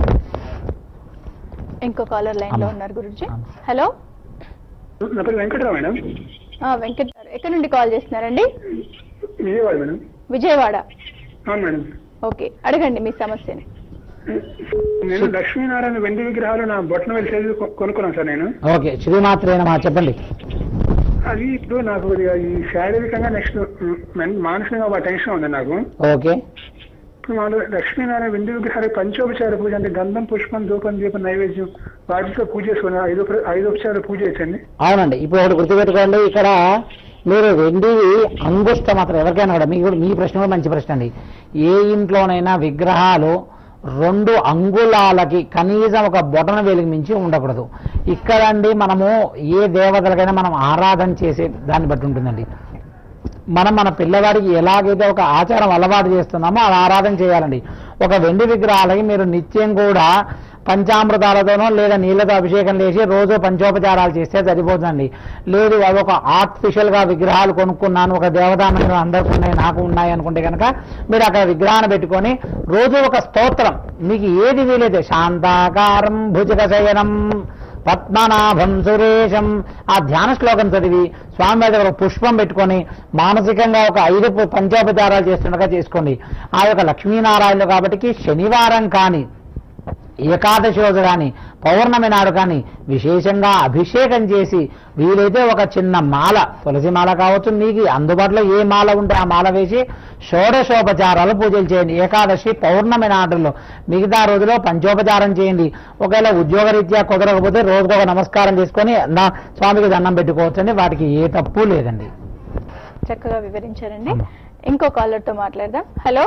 ఇంకో కాలర్ లైన్ లో అమ్మా. ఉన్నారు గురుజీ అమ్మా. హలో నా పేరు వెంకటరావు మేడం ఆ, వెంకట్ గారు ఎక్కడి నుండి కాల్ చేస్తున్నారండి విజయవాడ మేడం విజయవాడ అవును మేడం ఓకే అడగండి మీ సమస్యని నేను లక్ష్మీనారాయణ వెండి విగ్రహాలు నా బొట్టన వెళ్ళి సైజు కొ- కొనుక్కున్నాను సార్ నేను ఓకే శ్రీమాత్రేనమా చెప్పండి అది ఇప్పుడు నాకు కొద్దిగా ఈ శారీరకంగా నెక్స్ట్ మానసికంగా బాగా టెన్షన్ ఉంది నాకు ఓకే ఇప్పుడు మన లక్ష్మీనారాయణ వెండి విగ్రహాలు పంచోపచార పూజ అంటే గంధం పుష్పం ధూపం దీపం నైవేద్యం వాటితో పూజ చేసుకుని ఐదు ప్ర- ఐదు ఉపచార పూజ చేయొచ్చండి అవునండి ఇప్పుడు ఒకటి గుర్తుపెట్టుకోండి ఇక్కడ మీరు వెండి అంగుష్ట మాత్రం ఎవరికైనా కూడా మీకు మీ ప్రశ్న కూడా మంచి ప్రశ్న అండి ఏ ఇంట్లోనైనా విగ్రహాలు రెండు అంగుళాలకి కనీసం ఒక బొటన వేలికి మించి ఉండకూడదు ఇక్కడండి మనము ఏ దేవతలకైనా మనం ఆరాధన చేసే దాన్ని బట్టి ఉంటుందండి మనం మన పిల్లవాడికి ఎలాగైతే ఒక ఆచారం అలవాటు చేస్తున్నామో అలా ఆరాధన చేయాలండి ఒక వెండి విగ్రహాలకి మీరు నిత్యం కూడా పంచామృతాలతోనో లేదా నీళ్లతో అభిషేకం చేసి రోజు పంచోపచారాలు చేస్తే సరిపోతుందండి లేదు అవి ఒక ఆర్టిఫిషియల్ గా విగ్రహాలు కొనుక్కున్నాను ఒక దేవతా మందిరం అందరికి ఉన్నాయి నాకు ఉన్నాయి అనుకుంటే కనుక మీరు అక్కడ విగ్రహాన్ని పెట్టుకొని రోజు ఒక స్తోత్రం మీకు ఏది వీలైతే శాంతాకారం భుజగ శయనం పద్మనాభం సురేశం ఆ ధ్యాన శ్లోకం చదివి స్వామి దగ్గర ఒక పుష్పం పెట్టుకొని మానసికంగా ఒక ఐదు పు- పంచోపచారాలు చేస్తుండగా చేసుకోండి ఆ యొక్క లక్ష్మీనారాయణులు కాబట్టి శనివారం కానీ ఏకాదశి రోజు కానీ పౌర్ణమి నాడు కానీ విశేషంగా అభిషేకం చేసి వీలైతే ఒక చిన్న మాల తులసి మాల కావచ్చు మీకు అందుబాటులో ఏ మాల ఉంటే ఆ మాల వేసి షోడశోపచారాలు పూజలు చేయండి ఏకాదశి పౌర్ణమి నాడుల్లో మిగతా రోజులో పంచోపచారం చేయండి ఒకవేళ ఉద్యోగరీత్యా కుదరకపోతే రోజుకు ఒక నమస్కారం చేసుకొని నా స్వామికి దండం పెట్టుకోవచ్చండి వాటికి ఏ తప్పు లేదండి చక్కగా వివరించారండి అమ్మా. ఇంకో కాలర్ తో మాట్లాడదాం హలో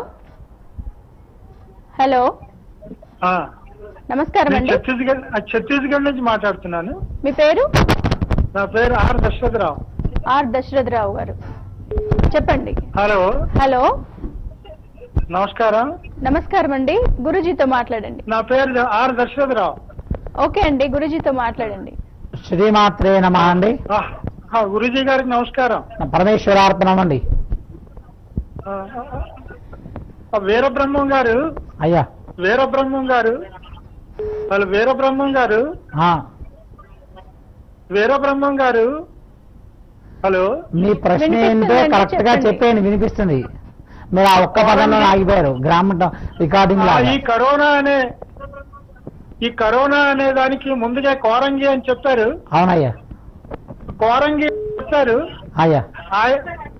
హలో నమస్కారం అండి ఛత్తీస్గఢ్ ఛత్తీస్గఢ్ నుంచి మాట్లాడుతున్నాను మీ పేరు నా పేరు ఆర్ దశరథరావు ఆర్ దశరథరావు గారు చెప్పండి హలో హలో నమస్కారం నమస్కారం అండి గురుజీతో మాట్లాడండి నా పేరు ఆర్ దశరథరావు ఓకే అండి గురుజీతో మాట్లాడండి శ్రీమాత్రే నమ అండి గురుజీ గారికి నమస్కారం పరమేశ్వరార్పణం అండి ఆ, ఆ, వీరబ్రహ్మం గారు అయ్యా వీరబ్రహ్మం గారు వాళ్ళు వీరబ్రహ్మం గారు ఆ, వీరబ్రహ్మం గారు హలో మీ ప్రశ్న ఏంటో వినిపిస్తుందండి, కరెక్ట్ గా చెప్పండి. చెప్పేయండి వినిపిస్తుంది మీరు ఆ ఒక్క పదంలో ఆగిపోయారు గ్రామ రికార్డింగ్ ఆ, లాగా ఈ కరోనా అనే ఈ కరోనా అనే దానికి ముందుగా కోరంగి అని చెప్పారు అవునయ్యా కోరంగి చెప్పారు అయ్యా ఆయ-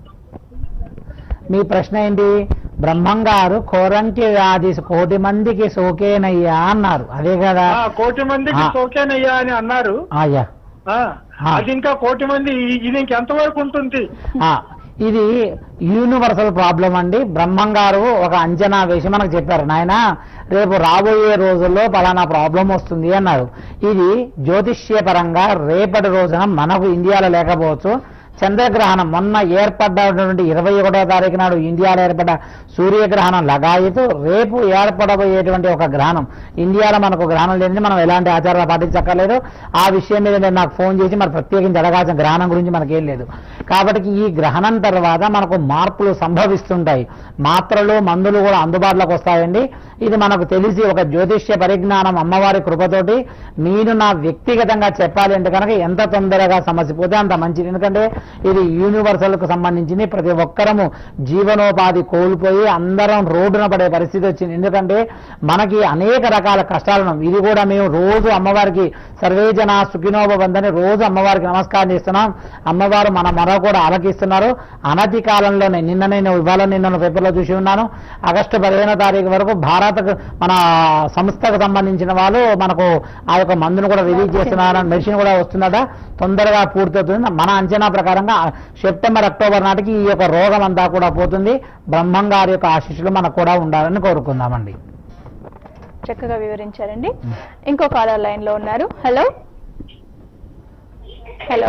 మీ ప్రశ్న ఏంటి బ్రహ్మం గారు కోరంకి వ్యాధి కోటి మందికి సోకేనయ్యా అన్నారు అదే కదా ఆ, కోటి మందికి ఆ. సోకేనయ్యా అని అన్నారు అయ్యా ఆ, ఆ. అది ఇంకా కోటి మంది ఇ- ఇది ఇంకెంతవరకు ఉంటుంది ఆ, ఇది యూనివర్సల్ ప్రాబ్లం అండి బ్రహ్మం గారు ఒక అంచనా వేసి మనకు చెప్పారు నాయన రేపు రాబోయే రోజుల్లో పలానా ప్రాబ్లం వస్తుంది అన్నారు ఇది జ్యోతిష్యపరంగా రేపటి రోజున మనకు ఇండియాలో లేకపోవచ్చు చంద్రగ్రహణం మొన్న ఏర్పడ్డటువంటి ఇరవై ఒకటో తారీఖు నాడు ఇండియాలో ఏర్పడ్డ సూర్యగ్రహణం లగాయితూ రేపు ఏర్పడబోయేటువంటి ఒక గ్రహణం ఇండియాలో మనకు గ్రహణం లేని మనం ఎలాంటి ఆచారాలు పాటించక్కర్లేదు ఆ విషయం మీద నేను నాకు ఫోన్ చేసి మరి ప్రత్యేకించి అడగాల్సిన గ్రహణం గురించి మనకేం లేదు కాబట్టి ఈ గ్రహణం తర్వాత మనకు మార్పులు సంభవిస్తుంటాయి మాత్రలు మందులు కూడా అందుబాటులోకి వస్తాయండి ఇది మనకు తెలిసి ఒక జ్యోతిష్య పరిజ్ఞానం అమ్మవారి కృపతోటి నేను నా వ్యక్తిగతంగా చెప్పాలి అంటే కనుక ఎంత తొందరగా సమస్య పోతే అంత మంచిది ఎందుకంటే ఇది యూనివర్సల్ కు సంబంధించింది ప్రతి ఒక్కరము జీవనోపాధి కోల్పోయి అందరం రోడ్డున పడే పరిస్థితి వచ్చింది ఎందుకంటే మనకి అనేక రకాల కష్టాలు ఉన్నాయి. ఇది కూడా మేము రోజు అమ్మవారికి సర్వే జన సుఖినోభవందని రోజు అమ్మవారికి నమస్కారం చేస్తున్నాం అమ్మవారు మన మొర కూడా ఆలకిస్తున్నారు అనతి కాలంలోనే నిన్న నేను ఇవాళ నిన్న పేపర్లో చూసి ఉన్నాను ఆగస్టు పదిహేనో తారీఖు వరకు భారత్ మన సంస్థకు సంబంధించిన వాళ్ళు మనకు ఆ యొక్క మందును కూడా రిలీజ్ చేస్తున్నారని మెడిసిన్ కూడా వస్తుందట తొందరగా పూర్తవుతుంది మన అంచనా ప్రకారంగా సెప్టెంబర్ అక్టోబర్ నాటికి ఈ యొక్క రోగం అంతా కూడా పోతుంది బ్రహ్మం గారి యొక్క ఆశీస్సులు మనకు కూడా ఉండాలని కోరుకుందామండి చక్కగా వివరించారండి ఇంకో కాలర్ లైన్ లో ఉన్నారు హలో హలో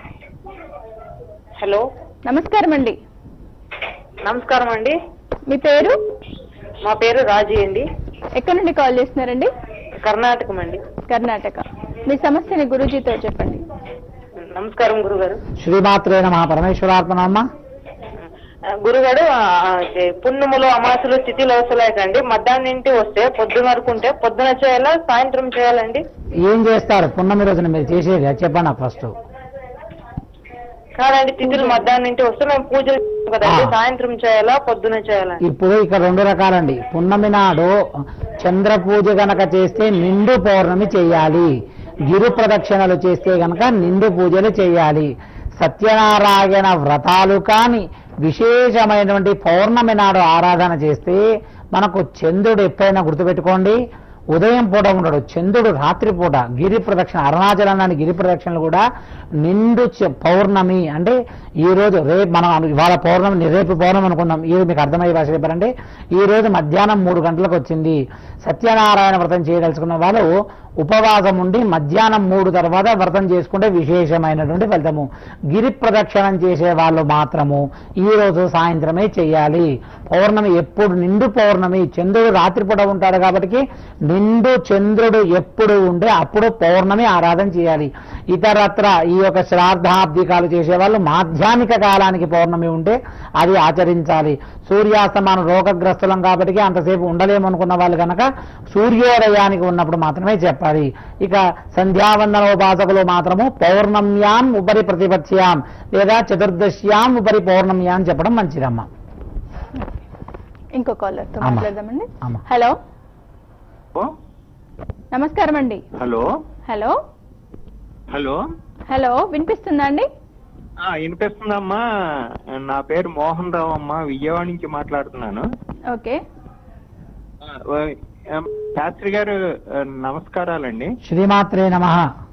హలో నమస్కారం అండి నమస్కారం అండి మీ పేరు మా పేరు రాజీ అండి ఎక్కడి నుండి కాల్ చేస్తున్నారండి కర్ణాటకం అండి కర్ణాటక మీ సమస్యని గురూజీతో చెప్పండి నమస్కారం గురుగారు శ్రీమాత్రే నమ పరమేశ్వరార్పణమ్మ గురుగారు ఆ, ఇది పున్నములు అమాసులు స్థితిలో వస్తలేకండి మధ్యాహ్నం ఇంటి వస్తే పొద్దున అనుకుంటే పొద్దున చేయాలా సాయంత్రం చేయాలండి ఏం చేస్తారు పున్నమి రోజున మీరు చేసేది అది చెప్పండి నాకు ఫస్ట్ కాదండి తిథులు మధ్యాహ్నం ఇంటి వస్తే మేము పూజలు చేస్తాం కదండి ఆ. సాయంత్రం చేయాలా పొద్దున చేయాలా ఇప్పుడు ఇక్కడ రెండు రకాలండి పున్నమి నాడు చంద్ర పూజ గనక చేస్తే నిండు పౌర్ణమి చేయాలి గిరి ప్రదక్షిణలు చేస్తే గనక నిండు పూజలు చేయాలి సత్యనారాయణ వ్రతాలు కాని విశేషమైనటువంటి పౌర్ణమి నాడు ఆరాధన చేస్తే మనకు చంద్రుడు ఎప్పుడైనా గుర్తుపెట్టుకోండి ఉదయం పూట ఉండడు చంద్రుడు రాత్రి పూట గిరి ప్రదక్షిణ అరుణాచలం నాటి గిరి ప్రదక్షిణలు కూడా నిండు చ- పౌర్ణమి అంటే ఈ రోజు రేపు మనం అను- ఇవాళ పౌర్ణమి రేపు పౌర్ణమి అనుకుందాం ఇది మీకు అర్థమయ్యే భాష చెప్పారంటే ఈ రోజు మధ్యాహ్నం మూడు గంటలకు వచ్చింది సత్యనారాయణ వ్రతం చేయదలుచుకున్న వాళ్ళు ఉపవాసం ఉండి మధ్యాహ్నం మూడు తర్వాత వ్రతం చేసుకుంటే విశేషమైనటువంటి ఫలితము గిరి ప్రదక్షిణం చేసే వాళ్ళు మాత్రము ఈ రోజు సాయంత్రమే చేయాలి పౌర్ణమి ఎప్పుడు నిండు పౌర్ణమి చంద్రుడు రాత్రిపూట ఉంటాడు కాబట్టి నిండు చంద్రుడు ఎప్పుడు ఉంటే అప్పుడు పౌర్ణమి ఆరాధన చేయాలి ఇతరత్ర ఈ యొక్క శ్రాద్ధాబ్దికాలు చేసేవాళ్ళు మాధ్యామిక కాలానికి పౌర్ణమి ఉంటే అది ఆచరించాలి సూర్యాస్తమానం రోగగ్రస్తులం కాబట్టి అంతసేపు ఉండలేము అనుకున్న వాళ్ళు కనుక సూర్యోదయానికి ఉన్నప్పుడు మాత్రమే చెప్పాలి ఇక సంధ్యావందన ఉపాసకులు మాత్రము పౌర్ణమ్యాం ఉపరి ప్రతిపత్యాం లేదా చతుర్దశ్యాం ఉపరి పౌర్ణమ్యాం చెప్పడం మంచిదమ్మా ఇంకో కాలర్ తో అమ్మ. మాట్లాడదామండి అమ్మ. హలో నమస్కారం అండి హలో హలో హలో హలో వినిపిస్తుందా అండి ఆ, వినిపిస్తుందమ్మా నా పేరు మోహన్ రావు అమ్మా విజయవాడ నుంచి మాట్లాడుతున్నాను ఓకే ఆ, ఓ- ఏం, శాస్త్రి గారు ఆ, నమస్కారాలండి శ్రీమాత్రే నమ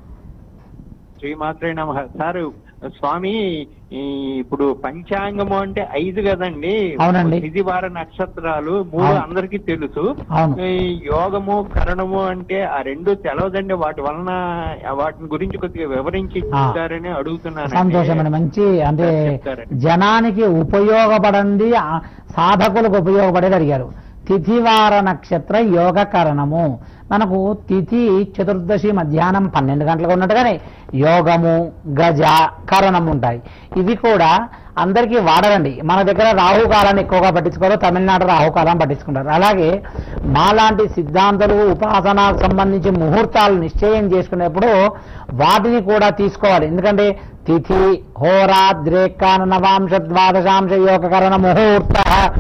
శ్రీమాత్రే నమ సార్ స్వామి ఈ ఇప్పుడు పంచాంగము అంటే ఐదు కదండి అవునండి. తిథి వార నక్షత్రాలు మూడు అవును. అందరికీ తెలుసు అవును. ఈ యోగము కరణము అంటే ఆ రెండు తెలవదండి వాటి వలన వాటిని గురించి కొద్దిగా వివరించి ఆ. చెప్తారని అడుగుతున్నాను సంతోషమండి మంచి అంటే చెప్తారండి. జనానికి ఉపయోగపడండి ఆ సాధకులకు ఉపయోగపడేది అడిగారు తిథివార నక్షత్ర యోగ కరణము మనకు తిథి చతుర్దశి మధ్యాహ్నం పన్నెండు గంటలకు ఉన్నట్టుగానే యోగము గజ కరణం ఉంటాయి ఇవి కూడా అందరికీ వాడరండి మన దగ్గర రాహుకాలాన్ని ఎక్కువగా పట్టించుకోరు తమిళనాడు రాహుకాలం పట్టించుకుంటారు అలాగే మాలాంటి సిద్ధాంతాలు ఉపాసనకు సంబంధించి ముహూర్తాలు నిశ్చయం చేసుకునేప్పుడు వాటిని కూడా తీసుకోవాలి ఎందుకంటే తిథి హోరా ద్రేకాన నవాంశ ద్వాదశాంశ యోగకరణ ముహూర్త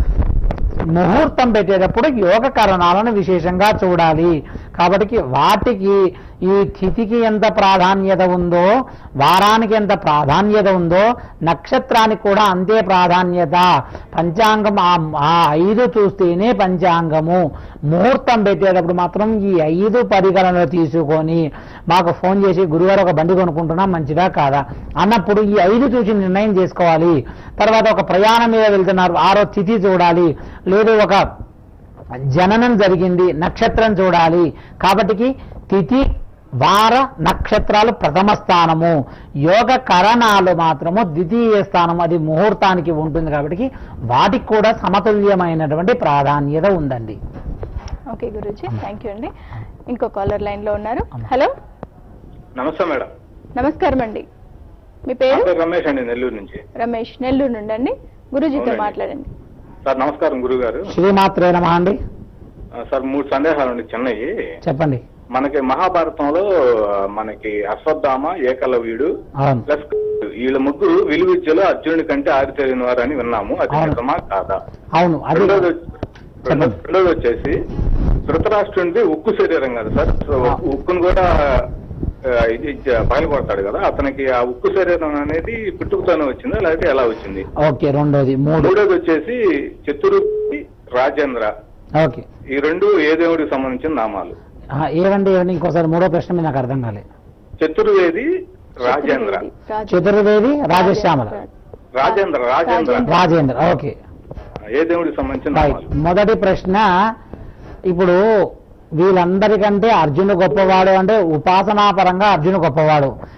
ముహూర్తం పెట్టేటప్పుడు యోగ కరణాలను విశేషంగా చూడాలి కాబట్టి వాటికి ఈ తిథికి ఎంత ప్రాధాన్యత ఉందో వారానికి ఎంత ప్రాధాన్యత ఉందో నక్షత్రానికి కూడా అంతే ప్రాధాన్యత పంచాంగం ఆ- ఆ ఐదు చూస్తేనే పంచాంగము ముహూర్తం పెట్టేటప్పుడు మాత్రం ఈ ఐదు పరిగణనలు తీసుకొని మాకు ఫోన్ చేసి గురువారు ఒక బండి కొనుక్కుంటున్నాం మంచిదా కాదా అన్నప్పుడు ఈ ఐదు చూసి నిర్ణయం చేసుకోవాలి తర్వాత ఒక ప్రయాణం మీద వెళ్తున్నారు ఆరో తిథి చూడాలి లేదు ఒక జననం జరిగింది నక్షత్రం చూడాలి కాబట్టి తిథి వార నక్షత్రాలు ప్రథమ స్థానము యోగ కరణాలు మాత్రము ద్వితీయ స్థానం అది ముహూర్తానికి ఉంటుంది కాబట్టి వాటికి కూడా సమతుల్యమైనటువంటి ప్రాధాన్యత ఉందండి ఓకే గురూజీ థ్యాంక్ యూ అండి ఇంకో కాలర్ లైన్ లో ఉన్నారు హలో నమస్తే మేడం నమస్కారం అండి మీ నా పేరు పేరు రమేష్ అండి నెల్లూరు నుంచి రమేష్ నెల్లూరు నుండి అండి గురూజీతో అవునండి. మాట్లాడండి సార్ నమస్కారం గురువు గారు శ్రీమాత్రే నమ అండి సార్ మూడు సందేహాలు అండి చిన్నవి చెప్పండి మనకి మహాభారతంలో మనకి అశ్వత్థామ ఏకలవ్యుడు అవును ప్లస్ వీళ్ళ ముగ్గురు విలువిద్యలో అర్జునుడి కంటే ఆరితేరిన వారు అని విన్నాము అది అవును. నిజమా కాదా అవును అది రెండోది వచ్చి- రెండో- రెండోది వచ్చేసి ధృతరాష్ట్రుడిది ఉక్కు శరీరం కదా సార్ సో ఉక్కును కూడా ఆ, ఇది పగల కొడతాడు కదా అతనికి ఆ ఉక్కు శరీరం అనేది పుట్టుకతోనే వచ్చిందా లేకపోతే ఎలా వచ్చింది ఓకే రెండోది మూడు మూడోది వచ్చేసి చిత్తూరు రాజేంద్ర ఓకే ఈ రెండు ఏ దేవుడికి సంబంధించిన నామాలు ఆ, ఏవండి ఏవండి ఇంకోసారి మూడో ప్రశ్న మీద నాకు అర్థం కాలేదు చతుర్వేది రాజేంద్ర చతుర్వేది రాజశ్యామల రాజేంద్ర రాజేంద్ర రాజేంద్ర ఓకే ఏ దేవుడికి సంబంధించిన రైట్ నామాలు మొదటి ప్రశ్న ఇప్పుడు వీళ్ళందరికంటే అర్జును గొప్పవాడు అంటే ఉపాసనాపరంగా అర్జును గొప్పవాడు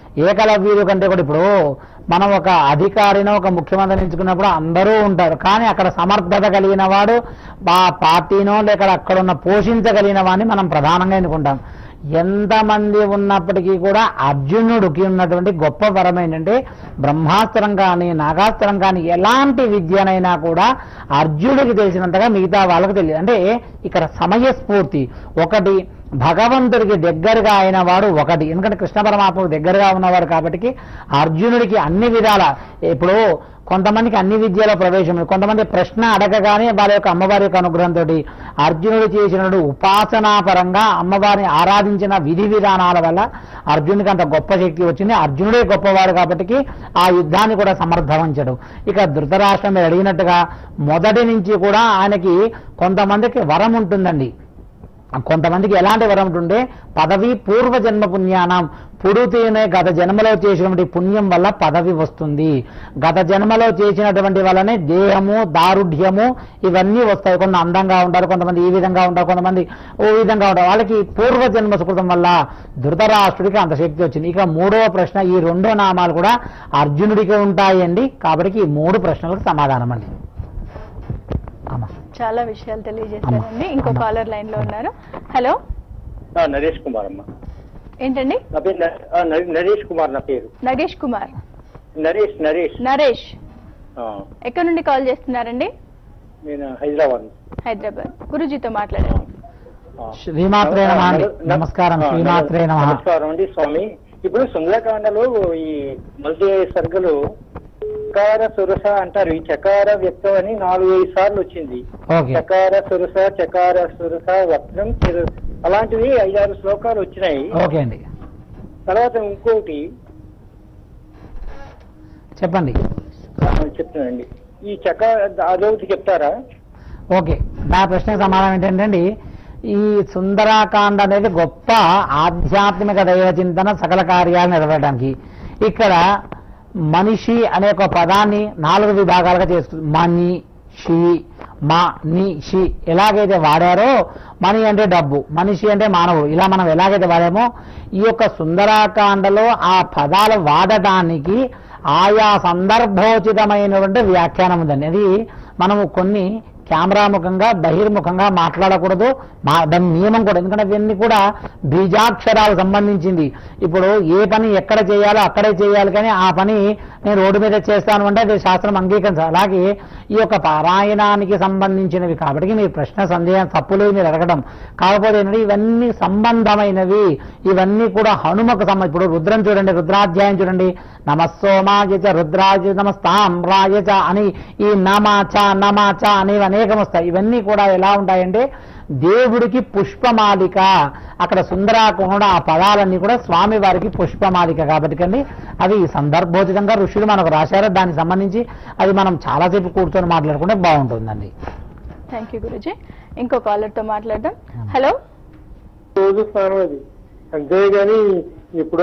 ఏకలవ్యుడు కంటే కూడా ఇప్పుడు మనం ఒక అధికారిని ఒక ముఖ్యమంత్రిని ఎంచుకున్నప్పుడు అందరూ ఉంటారు కానీ అక్కడ సమర్థత కలిగిన వాడు ఆ పార్టీనో లేక అక్కడ ఉన్న పోషించగలిగిన వాడిని మనం ప్రధానంగా ఎన్నుకుంటాం ఎంతమంది ఉన్నప్పటికీ కూడా అర్జునుడికి ఉన్నటువంటి గొప్ప వరం ఏంటంటే బ్రహ్మాస్త్రం కానీ నాగాస్త్రం కానీ ఎలాంటి విద్యనైనా కూడా అర్జునుడికి తెలిసినంతగా మిగతా వాళ్ళకి తెలియదు అంటే ఇక్కడ సమయస్ఫూర్తి ఒకటి భగవంతుడికి దగ్గరగా అయిన వాడు ఒకటి ఎందుకంటే కృష్ణ పరమాత్మకు దగ్గరగా ఉన్నవాడు కాబట్టి అర్జునుడికి అన్ని విధాల ఇప్పుడు కొంతమందికి అన్ని విద్యలో ప్రవేశం ఉంది కొంతమంది ప్రశ్న అడగగానే వాళ్ళ యొక్క అమ్మవారి యొక్క అనుగ్రహంతో అర్జునుడు చేసినటువంటి ఉపాసనాపరంగా అమ్మవారిని ఆరాధించిన విధి విధానాల వల్ల అర్జునుడికి అంత గొప్ప శక్తి వచ్చింది అర్జునుడే గొప్పవాడు కాబట్టి ఆ యుద్ధాన్ని కూడా సమర్థవంచడు ఇక ధృతరాష్ట్రం మీరు అడిగినట్టుగా మొదటి నుంచి కూడా ఆయనకి కొంతమందికి వరం ఉంటుందండి కొంతమందికి ఎలాంటి వరం ఉంటుంటే పదవి పూర్వ జన్మ పుణ్యానం పుడుతూనే గత జన్మలో చేసినటువంటి పుణ్యం వల్ల పదవి వస్తుంది గత జన్మలో చేసినటువంటి వల్లనే దేహము దారుఢ్యము ఇవన్నీ వస్తాయి కొన్ని అందంగా ఉంటారు కొంతమంది ఈ విధంగా ఉంటారు కొంతమంది ఓ విధంగా ఉంటారు వాళ్ళకి పూర్వ జన్మ సుకృతం వల్ల ధృతరాష్ట్రుడికి అంత శక్తి వచ్చింది ఇక మూడవ ప్రశ్న ఈ రెండో నామాలు కూడా అర్జునుడికి ఉంటాయండి కాబట్టి ఈ మూడు ప్రశ్నలకు సమాధానం అండి అమ్మా చాలా విషయాలు తెలియజేశారండి ఇంకో కాలర్ లైన్ లో ఉన్నారు హలో ఆ, నరేష్ కుమార్ అమ్మ ఏంటండి నా పేరు న- ఆ, నరే- నరేష్ కుమార్ నా పేరు నగేష్ కుమార్ నరేష్ నరేష్ నరేష్ ఆ, ఎక్కడి నుండి కాల్ చేస్తున్నారండి నేను హైదరాబాద్ హైదరాబాద్ గురుజీతో మాట్లాడండి ఆ. శ్రీమాత్రే నమః అండి నమ- నమస్కారం ఆ, శ్రీమాత్రే నమః నమస్కారం అండి స్వామి ఇప్పుడు సుందరకాండలో ఈ మల్టీ సర్గలు చకార సురస అంటారు ఈ చకార వ్యక్తం అని నాలుగు ఐదు సార్లు వచ్చింది ఓకే చకార సురస చకార సురస వక్రం చిరు అలాంటివి ఐదారు శ్లోకాలు వచ్చినాయి ఓకే అండి తర్వాత ఇంకోటి చెప్పండి ఆ, చెప్తానండి ఈ చక అదొకటి చెప్తారా ఓకే నా ప్రశ్నకు సమాధానం ఏంటంటే ఈ సుందరాకాండ అనేది గొప్ప ఆధ్యాత్మిక దైవ చింతన సకల కార్యాలు నెరవేరడానికి ఇక్కడ మనిషి అనే ఒక పదాన్ని నాలుగు విభాగాలుగా చేస్తుంది మని షి మా ని షి ఎలాగైతే వాడారో మని అంటే డబ్బు మనిషి అంటే మానవుడు ఇలా మనం ఎలాగైతే వాడామో ఈ యొక్క సుందరాకాండలో ఆ పదాలు వాడటానికి ఆయా సందర్భోచితమైనటువంటి వ్యాఖ్యానం ఉందండి అది మనము కొన్ని కెమెరా ముఖంగా బహిర్ముఖంగా మాట్లాడకూడదు మా దాని నియమం కూడా ఎందుకంటే ఇవన్నీ కూడా బీజాక్షరాలు సంబంధించింది ఇప్పుడు ఏ పని ఎక్కడ చేయాలో అక్కడే చేయాలి కానీ ఆ పని నేను రోడ్డు మీద చేస్తాను అంటే అది శాస్త్రం అంగీకరించాలి అలాగే ఈ యొక్క పారాయణానికి సంబంధించినవి కాబట్టి మీరు ప్రశ్న సందేహం తప్పులేదు మీరు అడగడం కాకపోతే ఏంటంటే ఇవన్నీ సంబంధమైనవి ఇవన్నీ కూడా హనుమకు సంబంధం ఇప్పుడు రుద్రం చూడండి రుద్రాధ్యాయం చూడండి నమస్సోమాయ చ రుద్రాయ నమస్తామ్రాయ చ అని ఈ నమాచ నమాచ అనేవి అనేకం వస్తాయి ఇవన్నీ కూడా ఎలా ఉంటాయంటే దేవుడికి పుష్పమాలిక అక్కడ సుందరాకుండా ఆ పదాలన్నీ కూడా స్వామి వారికి పుష్పమాలిక కాబట్టి కండి అవి సందర్భోచితంగా ఋషులు మనకు రాశారు దానికి సంబంధించి అది మనం చాలాసేపు కూర్చొని మాట్లాడుకుంటే బాగుంటుందండి థ్యాంక్ యూ గురుజీ ఇంకో కాలర్ తో మాట్లాడదాం హలో రోజు స్నానం అది అంతేగాని ఇప్పుడు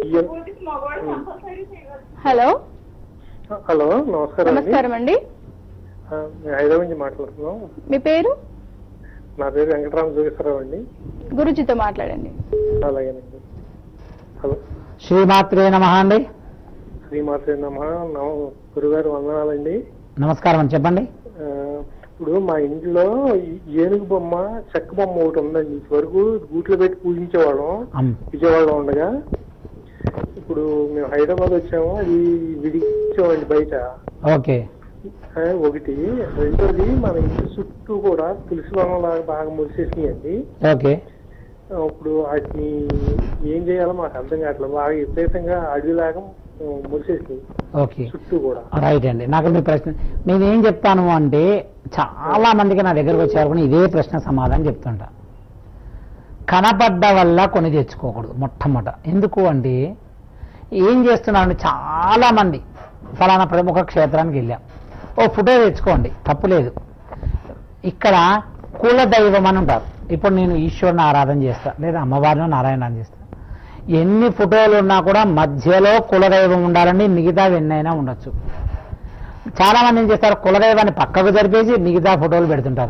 హలో హలో నమస్కారం అండి నమస్కారం అండి ఆ, మేము హైదరాబాద్ నుంచి మాట్లాడుతున్నాం మీ పేరు నా పేరు వెంకటరామ జోగేశ్వరరావు అండి గురుజీతో మాట్లాడండి అలాగేనండి హలో శ్రీమాత్రే నమ అండి శ్రీమాత్రే నమ నమ గురుగారు వందనాలండి నమస్కారం అండి చెప్పండి ఆ, ఇప్పుడు మా ఇంట్లో ఈ ఏనుగు బొమ్మ చెక్క బొమ్మ ఒకటి ఉందండి వరకు గూట్లో పెట్టి పూజించేవాళ్ళం అమ్. విజయవాడలో ఉండగా ఇప్పుడు మేము హైదరాబాద్ వచ్చాము అది విడిచామండి బయట ఓకే ఆ, ఒకటి రెండోది మన ఇంటి చుట్టూ కూడా తులసి వనం లాగా బాగా మురిసేసినాయండి ఓకే ఆ, ఇప్పుడు వాటిని ఏం చేయాలో మాకు అర్థం కావట్లేదు బాగా విపరీతంగా అడవిలాగా ఆ, మురిసేసినాయి ఓకే చుట్టూ కూడా రైట్ అండి నాకు మీ ప్రశ్న నేనేం చెప్తాను అంటే చాలా మందికి నా దగ్గరకు వచ్చారు కూడా ఇదే ప్రశ్న సమాధానం చెప్తుంటా కనపడ్డ వల్ల కొని తెచ్చుకోకూడదు మొట్టమొదట ఎందుకు అంటే ఏం చేస్తున్నారంటే చాలా మంది ఫలానా ప్రముఖ క్షేత్రానికి వెళ్ళాం ఓ ఫోటో తెచ్చుకోండి తప్పులేదు ఇక్కడ కుల దైవం అని ఉంటారు ఇప్పుడు నేను ఈశ్వరుని ఆరాధన చేస్తా లేదా అమ్మవారిని నారాయణ చేస్తా ఎన్ని ఫోటోలు ఉన్నా కూడా మధ్యలో కులదైవం ఉండాలండి మిగతా ఎన్నైనా ఉండొచ్చు చాలా మంది ఏం చేస్తారు కులదైవాన్ని పక్కకు జరిపేసి మిగతా ఫోటోలు పెడుతుంటారు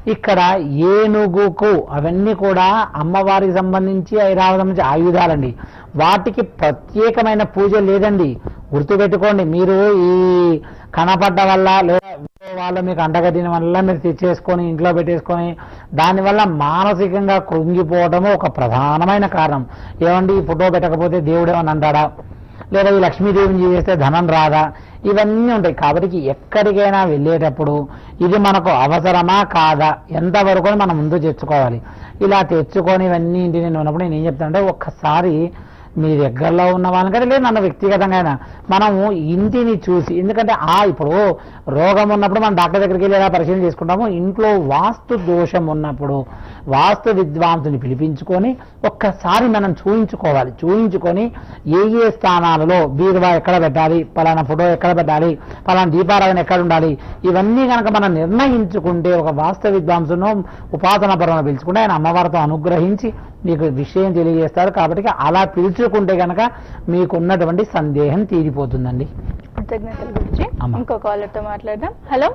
ఇక్కడ ఏనుగుకు అవన్నీ కూడా అమ్మవారికి సంబంధించి ఐరావతం సంబంధించి ఆయుధాలండి వాటికి ప్రత్యేకమైన పూజ లేదండి గుర్తుపెట్టుకోండి మీరు ఈ కనపడ్డ వల్ల లేదా వేరే వాళ్ళు మీకు అంటగట్టిన వల్ల మీరు తెచ్చేసుకొని ఇంట్లో పెట్టేసుకొని దానివల్ల మానసికంగా కృంగిపోవడము ఒక ప్రధానమైన కారణం ఏమండి ఈ ఫోటో పెట్టకపోతే దేవుడు ఏమని అంటాడా లేదా ఈ లక్ష్మీదేవిని చేస్తే ధనం రాదా ఇవన్నీ ఉంటాయి కాబట్టి ఎక్కడికైనా వెళ్ళేటప్పుడు ఇది మనకు అవసరమా కాదా ఎంతవరకు అని మనం ముందు తెచ్చుకోవాలి ఇలా తెచ్చుకొని ఇవన్నీ ఇంటి నేను ఉన్నప్పుడు నేను ఏం చెప్తానంటే ఒక్కసారి మీ దగ్గరలో ఉన్న వాళ్ళకంటే లేదు నన్ను వ్యక్తిగతంగా అయినా మనము ఇంటిని చూసి ఎందుకంటే ఆ ఇప్పుడు రోగం ఉన్నప్పుడు మనం డాక్టర్ దగ్గరికి వెళ్ళి ఎలా పరిశీలన చేసుకుంటాము ఇంట్లో వాస్తు దోషం ఉన్నప్పుడు వాస్తు విద్వాంసుని పిలిపించుకొని ఒక్కసారి మనం చూయించుకోవాలి చూయించుకొని ఏ ఏ స్థానాలలో బీరువా ఎక్కడ పెట్టాలి పలానా ఫోటో ఎక్కడ పెట్టాలి పలానా దీపారాధన ఎక్కడ ఉండాలి ఇవన్నీ కనుక మనం నిర్ణయించుకుంటే ఒక వాస్తు విద్వాంసును ఉపాసన పరువును పిలుచుకుంటే ఆయన అమ్మవారితో అనుగ్రహించి మీకు విషయం తెలియజేస్తారు కాబట్టి అలా పిలుచుకుంటే కనుక మీకున్నటువంటి సందేహం తీరిపోతుందండి కృతజ్ఞతల గురించి అమ్మా. ఇంకో caller తో మాట్లాడదాం హలో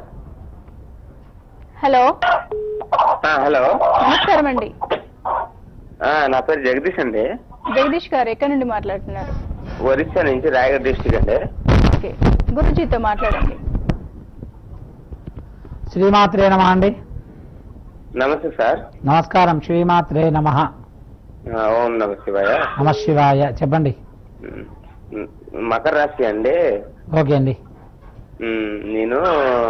హలో హలో నమస్కారం అండి ఆ, నా పేరు జగదీష్ అండి జగదీష్ గారు ఎక్కడి నుండి మాట్లాడుతున్నారు ఒరిస్సా నుంచి రాయగఢ్ డిస్టిక్ అండి ఓకే గురుజీతో మాట్లాడండి శ్రీమాత్రే నమ అండి నమస్తే సార్ నమస్కారం శ్రీమాత్రే నమ ఆ, ఓం నమ శివాయ నమ శివాయ చెప్పండి ఉమ్, ఉమ్, మకర రాశి అండి ఓకే అండి ఉమ్, నేను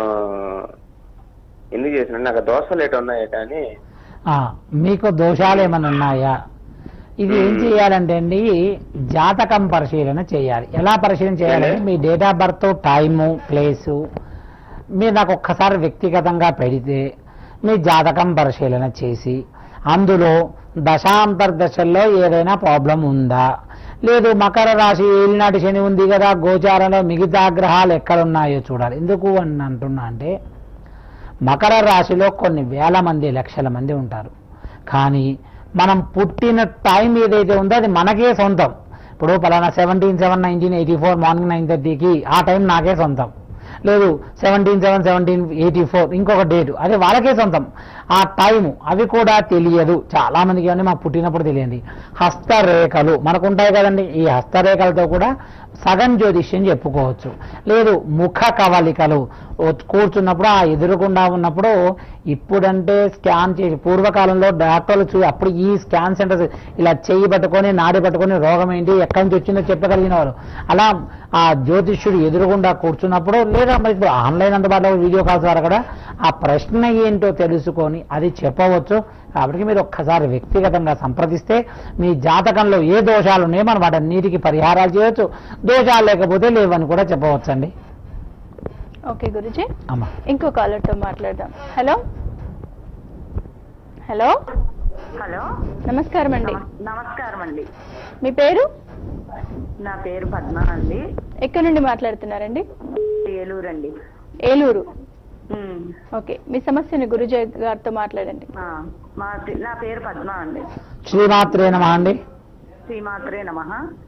ఎందుకు చేసిన నాకు దోషాలు ఎటు ఉన్నాయట అని ఆ, మీకు దోషాలు ఏమైనా ఉన్నాయా ఇది ఏం చేయాలంటే అండి జాతకం పరిశీలన చేయాలి ఎలా పరిశీలన చేయాలంటే మీ date of birth time place మీరు నాకు ఒక్కసారి వ్యక్తిగతంగా పెడితే మీ జాతకం పరిశీలన చేసి అందులో దశాంతర్దశల్లో ఏదైనా ప్రాబ్లం ఉందా లేదు మకర రాశి ఏలినాటి శని ఉంది కదా గోచారంలో మిగతా గ్రహాలు ఎక్కడున్నాయో చూడాలి ఎందుకు అని అంటున్నా అంటే మకర రాశిలో కొన్ని వేల మంది లక్షల మంది ఉంటారు కానీ మనం పుట్టిన టైం ఏదైతే ఉందో అది మనకే సొంతం ఇప్పుడు పలానా seventeen seven nineteen eighty four morning nine థర్టీకి ఆ టైం నాకే సొంతం లేదు seventeen seven seventeen eighty four ఇంకొక డేటు అది వాళ్ళకే సొంతం ఆ టైము అవి కూడా తెలియదు చాలా మందికి ఏమన్నా మాకు పుట్టినప్పుడు తెలియండి హస్తరేఖలు మనకు ఉంటాయి కదండి ఈ హస్తరేఖలతో కూడా సగం జ్యోతిష్యం చెప్పుకోవచ్చు లేదు ముఖ కవలికలు ఓ కూర్చున్నప్పుడు ఆ ఎదురుకుండా ఉన్నప్పుడు ఇప్పుడంటే స్కాన్ చేసి పూర్వకాలంలో డాక్టర్లు చూ అప్పుడు ఈ స్కాన్ సెంటర్స్ ఇలా చెయ్యి పట్టుకొని నాడి పట్టుకొని రోగం ఏంటి ఎక్కడి నుంచి వచ్చిందో చెప్పగలిగిన వారు అలా ఆ జ్యోతిష్యుడు ఎదురుగుండా కూర్చున్నప్పుడు లేదా మరి ఇప్పుడు ఆన్లైన్ అందుబాటులో వీడియో కాల్స్ ద్వారా కూడా ఆ ప్రశ్న ఏంటో తెలుసుకొని అది చెప్పవచ్చు కాబట్టి మీరు ఒక్కసారి వ్యక్తిగతంగా సంప్రదిస్తే మీ జాతకంలో ఏ దోషాలు ఉన్నాయో మనం వాటన్నిటికీ పరిహారాలు చేయొచ్చు దోషాలు లేకపోతే లేవని కూడా చెప్పవచ్చండి ఓకే గురుజీ అమ్మ ఇంకో caller తో మాట్లాడదాం హలో హలో హలో నమస్కారం అండి నమస్కారం అండి మీ పేరు నా పేరు పద్మ అండి ఎక్కడి నుండి మాట్లాడుతున్నారండి ఏలూరు అండి ఏలూరు ఓకే మీ సమస్యని గురుజీ గారితో మాట్లాడండి ఆ, మా నా పేరు పద్మ అండి శ్రీమాత్రే నమ అండి శ్రీమాత్రే నమ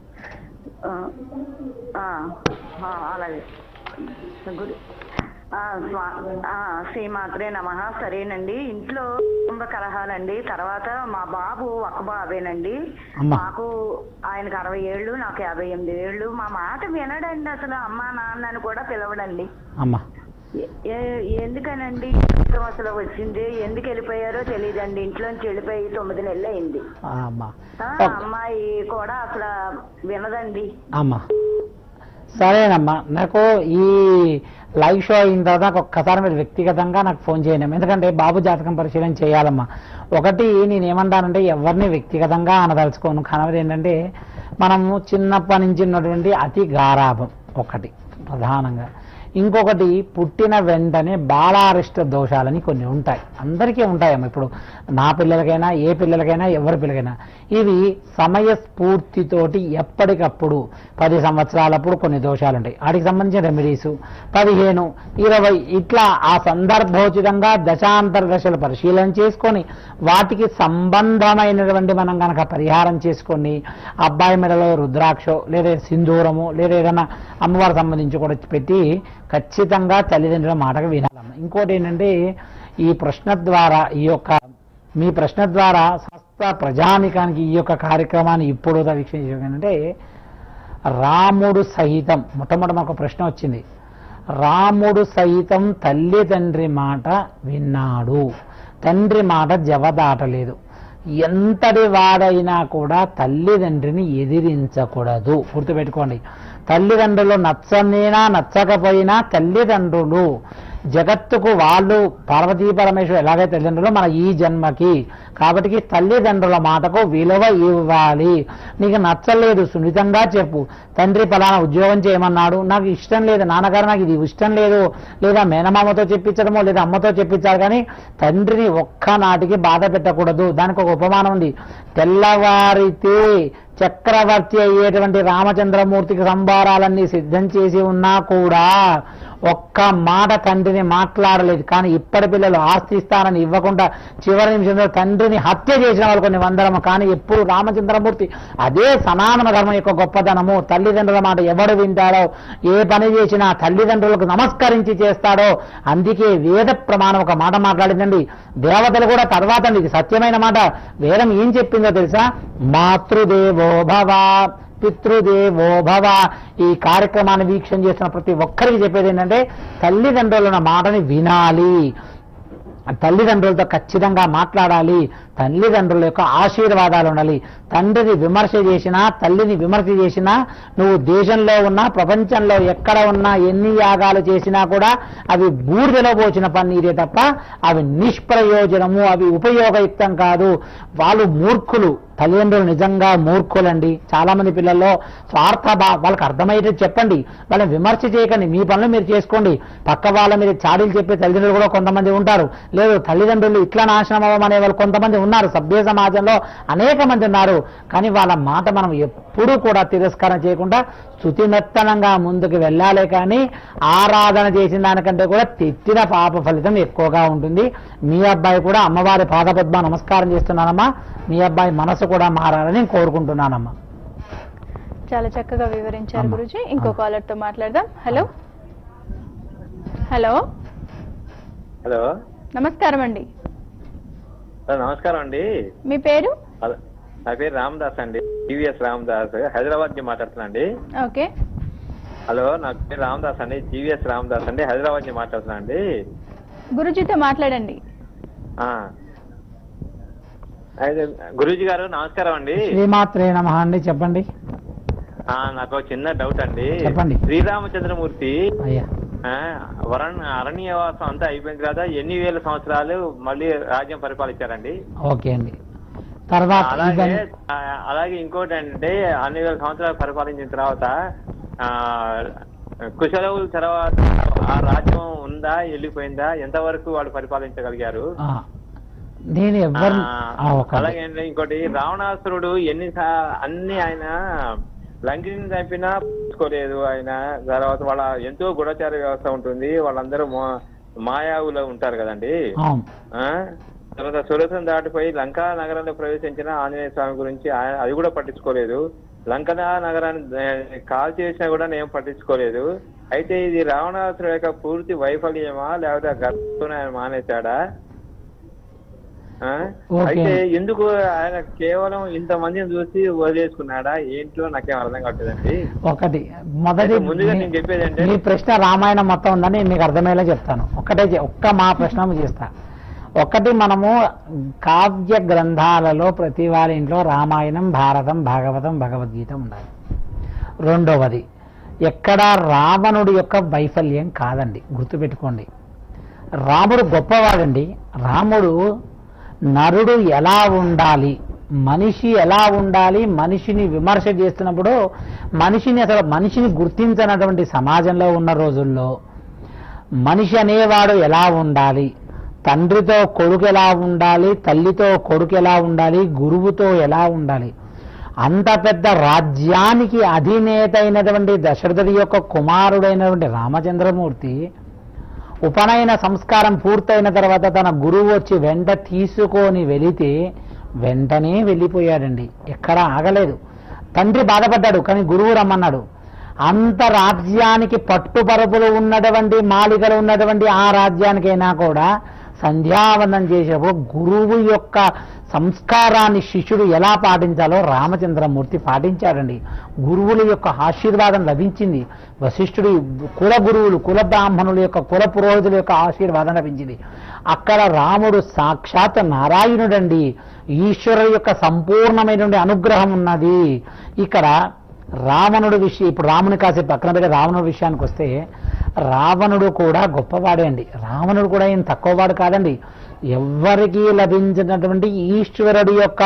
అలాగే గురు ఆ, స్వా- ఆ, శ్రీమాత్రే నమ సరేనండి ఇంట్లో కుటుంబ కలహాలండి తర్వాత మా బాబు ఒక బాబేనండి అమ్మా. మాకు ఆయనకు అరవై ఏళ్ళు నాకు యాభై ఎనిమిది ఏళ్ళు మా మాట వినడండి అసలు అమ్మా నాన్న అని కూడా పిలవడండి అమ్మ ఎ- ఎ- ఎందుకనండి జీవితం అసలు వచ్చింది ఎందుకు వెళ్ళిపోయారో తెలియదండి ఇంట్లోంచి వెళ్ళిపోయి తొమ్మిది నెలలు అయింది ఆ, అమ్మ ఆ, అమ్మాయి కూడా అసలు వినదండి అమ్మ సరేనమ్మా నాకు ఈ లైవ్ షో అయిన తర్వాత నాకు ఒక్కసారి మీరు వ్యక్తిగతంగా నాకు ఫోన్ చేయండి అమ్మా. ఎందుకంటే బాబు జాతకం పరిశీలన చేయాలమ్మా ఒకటి నేను ఏమంటానంటే ఎవరిని వ్యక్తిగతంగా అనదలుచుకోను కానవది ఏంటంటే మనము చిన్నప్పటి నుంచి ఉన్నటువంటి అతి గారాభం ఒకటి ప్రధానంగా ఇంకొకటి పుట్టిన వెంటనే బాలారిష్ట దోషాలని కొన్ని ఉంటాయి అందరికీ ఉంటాయమ్మా ఇప్పుడు నా పిల్లలకైనా ఏ పిల్లలకైనా ఎవరి పిల్లలకైనా ఇవి సమయ స్ఫూర్తితోటి ఎప్పటికప్పుడు పది సంవత్సరాలప్పుడు కొన్ని దోషాలు ఉంటాయి వాటికి సంబంధించిన రెమెడీస్ పదిహేను ఇరవై ఇట్లా ఆ సందర్భోచితంగా దశాంతర దశలు పరిశీలన చేసుకొని వాటికి సంబంధమైనటువంటి మనం కనుక పరిహారం చేసుకొని అబ్బాయి మెడలో రుద్రాక్షో లేదా సింధూరము లేదా ఏదైనా అమ్మవారికి సంబంధించి కూడా పెట్టి ఖచ్చితంగా తల్లిదండ్రుల మాటకు వినాలమ్మ ఇంకోటి ఏంటంటే ఈ ప్రశ్న ద్వారా ఈ యొక్క మీ ప్రశ్న ద్వారా సమస్త ప్రజానికానికి ఈ యొక్క కార్యక్రమాన్ని ఇప్పుడు వీక్షించే రాముడు సహితం మొట్టమొదటి మాకు ప్రశ్న వచ్చింది రాముడు సైతం తల్లి తండ్రి మాట విన్నాడు తండ్రి మాట జవదాటలేదు ఎంతటి వాడైనా కూడా తల్లిదండ్రిని ఎదిరించకూడదు గుర్తుపెట్టుకోండి తల్లిదండ్రులు నచ్చనేనా నచ్చకపోయినా తల్లిదండ్రులు జగత్తుకు వాళ్ళు పార్వతీ పరమేశ్వరు ఎలాగైతే తల్లిదండ్రులు మన ఈ జన్మకి కాబట్టి తల్లిదండ్రుల మాటకు విలువ ఇవ్వాలి నీకు నచ్చలేదు సున్నితంగా చెప్పు తండ్రి పలానా ఉద్యోగం చేయమన్నాడు నాకు ఇష్టం లేదు నాన్నగారు నాకు ఇది ఇష్టం లేదు లేదా మేనమామతో చెప్పించడమో లేదా అమ్మతో చెప్పించాలి కానీ తండ్రిని ఒక్కనాటికి బాధ పెట్టకూడదు దానికి ఒక ఉపమానం ఉంది తెల్లవారితే చక్రవర్తి అయ్యేటువంటి రామచంద్రమూర్తికి సంభారాలన్నీ సిద్ధం చేసి ఉన్నా కూడా ఒక్క మాట తండ్రిని మాట్లాడలేదు కానీ ఇప్పటి పిల్లలు ఆస్తి ఇస్తానని ఇవ్వకుండా చివరి నిమిషంలో తండ్రిని హత్య చేసిన వాళ్ళు కొన్ని వందరము కానీ ఎప్పుడు రామచంద్రమూర్తి అదే సనాతన ధర్మం యొక్క గొప్పతనము తల్లిదండ్రుల మాట ఎవడు వింటాడో ఏ పని చేసినా తల్లిదండ్రులకు నమస్కరించి చేస్తాడో అందుకే వేద ప్రమాణం ఒక మాట మాట్లాడిందండి దేవతలు కూడా తర్వాత అండి ఇది సత్యమైన మాట వేదం ఏం చెప్పిందో తెలుసా మాతృదేవో భవ పితృదేవో భవ ఈ కార్యక్రమాన్ని వీక్షణ చేస్తున్న ప్రతి ఒక్కరికి చెప్పేది ఏంటంటే తల్లిదండ్రుల మాటని వినాలి తల్లిదండ్రులతో ఖచ్చితంగా మాట్లాడాలి తల్లిదండ్రుల యొక్క ఆశీర్వాదాలు ఉండాలి తండ్రిని విమర్శ చేసినా తల్లిని విమర్శ చేసినా నువ్వు దేశంలో ఉన్నా ప్రపంచంలో ఎక్కడ ఉన్నా ఎన్ని యాగాలు చేసినా కూడా అవి బూడిదలో పోచిన పన్నీరే తప్ప అవి నిష్ప్రయోజనము అవి ఉపయోగయుక్తం కాదు వాళ్ళు మూర్ఖులు తల్లిదండ్రులు నిజంగా మూర్ఖులండి చాలా మంది పిల్లల్లో స్వార్థ భా వాళ్ళకి అర్థమయ్యేటట్టు చెప్పండి వాళ్ళని విమర్శ చేయకండి మీ పనులు మీరు చేసుకోండి పక్క వాళ్ళ మీద చాడీలు చెప్పే తల్లిదండ్రులు కూడా కొంతమంది ఉంటారు లేదు తల్లిదండ్రులు ఇట్లా నాశనం అవ్వమనే వాళ్ళు కొంతమంది ఉన్నారు సభ్య సమాజంలో అనేక మంది ఉన్నారు కానీ వాళ్ళ మాట మనం ఎప్పుడూ కూడా తిరస్కారం చేయకుండా స్థుతిమెత్తనంగా ముందుకు వెళ్ళాలి కానీ ఆరాధన చేసిన దానికంటే కూడా తెచ్చిన పాప ఫలితం ఎక్కువగా ఉంటుంది మీ అబ్బాయి కూడా అమ్మవారి పాదపద్మ నమస్కారం చేస్తున్నానమ్మా మీ అబ్బాయి మనసు కూడా మారాలని నేను కోరుకుంటున్నానమ్మా చాలా చక్కగా వివరించారు గురుజీ ఇంకో కాలర్ తో మాట్లాడదాం హలో హలో హలో నమస్కారం అండి హలో, నమస్కారం అండి మీ పేరు హలో, నా పేరు రామదాస్ అండి టీవీఎస్ రామదాస్ హైదరాబాద్ నుంచి మాట్లాడుతున్నా అండి ఓకే హలో నా పేరు రామదాస్ అండి జీవీఎస్ రామదాస్ అండి హైదరాబాద్ నుంచి మాట్లాడుతున్నా అండి గురుజీతో మాట్లాడండి ఆ. అయితే గురూజీ గారు నమస్కారం అండి శ్రీమాత్రే నమ అండి చెప్పండి ఆ, నాకు ఒక చిన్న డౌట్ అండి చెప్పండి. శ్రీరామచంద్రమూర్తి అయ్యా ఆ, వరణ్ అరణ్యవాసం అంతా అయిపోయింది కదా ఎన్ని వేల సంవత్సరాలు మళ్ళీ రాజ్యం పరిపాలించారండి ఓకే అండి తర్వాత అలాగే ఇవన్నీ ఆ, అలాగే ఇంకోటి ఏంటంటే అన్ని వేల సంవత్సరాలు పరిపాలించిన తర్వాత ఆ కుశలవుల తర్వాత ఆ రాజ్యం ఉందా వెళ్ళిపోయిందా ఎంతవరకు వాళ్ళు పరిపాలించగలిగారు ఆ, నేను ఎవరు ఆ, అలాగే ఏంటి ఇంకోటి రావణాసురుడు ఎన్ని సా- అన్ని ఆయన లంకిని చంపినా పుచ్చుకోలేదు ఆయన తర్వాత వాళ్ళ ఎంతో గూఢచార వ్యవస్థ ఉంటుంది వాళ్ళందరూ మా- మాయావులో ఉంటారు కదండి అవును ఆ తర్వాత సురతం దాటిపోయి లంకా నగరంలో ప్రవేశించిన ఆంజనేయ స్వామి గురించి ఆయన అది కూడా పట్టించుకోలేదు లంకనా నగరాన్ని ఆ, కాల్ చేసినా కూడా నేను పట్టించుకోలేదు అయితే ఇది రావణాసురు యొక్క పూర్తి వైఫల్యమా లేకపోతే గర్భంతోనే ఆయన మానేశాడా ఆ? ఓకే. అయితే ఎందుకు ఆయన కేవలం ఇంత మందిని చూసి వదిలేసుకున్నాడా ఏంటో నాకేం అర్థం కావట్లేదండి ఒకటి మొదటి అయితే ముందుగా నేను చెప్పేది అంటే మీ ప్రశ్న రామాయణం మొత్తం ఉందని నేను మీకు అర్థమయ్యేలా చెప్తాను ఒక్కటే చె- ఒక్క మా ప్రశ్న చేస్తా ఒకటి మనము కావ్య గ్రంథాలలో ప్రతి వారి ఇంట్లో రామాయణం భారతం భాగవతం భగవద్గీత ఉండాలి రెండవది ఎక్కడ రావణుడి యొక్క వైఫల్యం కాదండి గుర్తుపెట్టుకోండి రాముడు గొప్పవాడండి రాముడు నరుడు ఎలా ఉండాలి మనిషి ఎలా ఉండాలి మనిషిని విమర్శ చేస్తున్నప్పుడు మనిషిని అసలు మనిషిని గుర్తించనటువంటి సమాజంలో ఉన్న రోజుల్లో మనిషి అనేవాడు ఎలా ఉండాలి తండ్రితో కొడుకు ఎలా ఉండాలి తల్లితో కొడుకు ఎలా ఉండాలి గురువుతో ఎలా ఉండాలి అంత పెద్ద రాజ్యానికి అధినేత అయినటువంటి దశరథుడి యొక్క కుమారుడైనటువంటి రామచంద్రమూర్తి ఉపనయన సంస్కారం పూర్తయిన తర్వాత తన గురువు వచ్చి వెంట తీసుకొని వెళితే వెంటనే వెళ్ళిపోయాడండి ఎక్కడ ఆగలేదు తండ్రి బాధపడ్డాడు కానీ గురువు రమ్మన్నాడు అంత రాజ్యానికి పట్టుపరుపులు ఉన్నటువంటి మాలికలు ఉన్నటువంటి ఆ రాజ్యానికైనా కూడా సంధ్యావందనం చేసేటప్పుడు గురువు యొక్క సంస్కారాన్ని శిష్యుడు ఎలా పాటించాలో రామచంద్రమూర్తి పాటించాడండి గురువుల యొక్క ఆశీర్వాదం లభించింది వశిష్ఠుడి కుల గురువులు కుల బ్రాహ్మణుల యొక్క కుల పురోహితుల యొక్క ఆశీర్వాదం లభించింది అక్కడ రాముడు సాక్షాత్ నారాయణుడండి ఈశ్వరుడు యొక్క సంపూర్ణమైనటువంటి అనుగ్రహం ఉన్నది ఇక్కడ రావణుడు విషయం ఇప్పుడు రాముని కాసేపు పక్కన పెట్టి రావణుడి విషయానికి వస్తే రావణుడు కూడా గొప్పవాడే అండి రావణుడు కూడా ఏం తక్కువవాడు కాదండి ఎవ్వరికీ లభించినటువంటి ఈశ్వరుడి యొక్క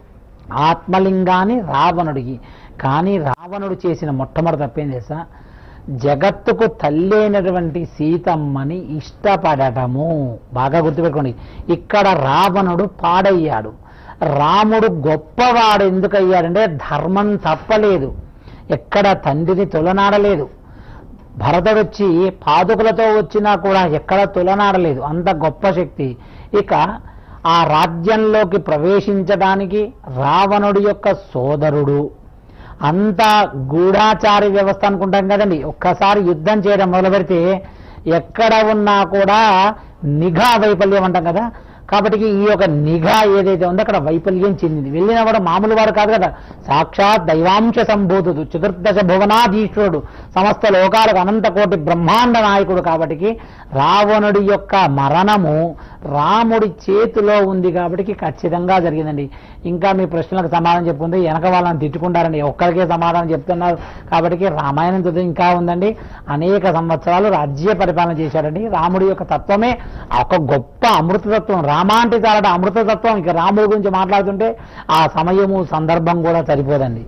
ఆత్మలింగాన్ని రావణుడికి కానీ రావణుడు చేసిన మొట్టమొదటి తప్పేం చేసా జగత్తుకు తల్లి అయినటువంటి సీతమ్మని ఇష్టపడటము బాగా గుర్తుపెట్టుకోండి ఇక్కడ రావణుడు పాడయ్యాడు రాముడు గొప్పవాడు ఎందుకు అయ్యాడంటే ధర్మం తప్పలేదు ఎక్కడ తండ్రిని తొలనాడలేదు భరతుడు వచ్చి పాదుకులతో వచ్చినా కూడా ఎక్కడ తొలనాడలేదు అంత గొప్ప శక్తి ఇక ఆ రాజ్యంలోకి ప్రవేశించడానికి రావణుడి యొక్క సోదరుడు అంత గూఢాచారి వ్యవస్థ అనుకుంటాం కదండి ఒక్కసారి యుద్ధం చేయడం మొదలు పెడితే ఎక్కడ ఉన్నా కూడా నిఘా వైఫల్యం అంటాం కదా కాబట్టి ఈ యొక్క నిఘా ఏదైతే ఉందో అక్కడ వైఫల్యం చెందింది వెళ్ళిన వాడు మామూలు వాడు కాదు కదా సాక్షాత్ దైవాంశ సంభూతుడు చతుర్దశ భువనాధీశ్వరుడు సమస్త లోకాలకు అనంత కోటి బ్రహ్మాండ నాయకుడు కాబట్టి రావణుడి యొక్క మరణము రాముడి చేతిలో ఉంది కాబట్టి ఖచ్చితంగా జరిగిందండి ఇంకా మీ ప్రశ్నలకు సమాధానం చెప్పుకుంటే వెనక వాళ్ళని తిట్టుకుంటారండి ఒక్కరికే సమాధానం చెప్తున్నారు కాబట్టి రామాయణం చదువు ఇంకా ఉందండి అనేక సంవత్సరాలు రాజ్య పరిపాలన చేశాడండి రాముడి యొక్క తత్వమే ఒక గొప్ప అమృతతత్వం రామ అంటే చాలా అమృతతత్వం ఇక రాముడి గురించి మాట్లాడుతుంటే ఆ సమయము సందర్భం కూడా సరిపోదండి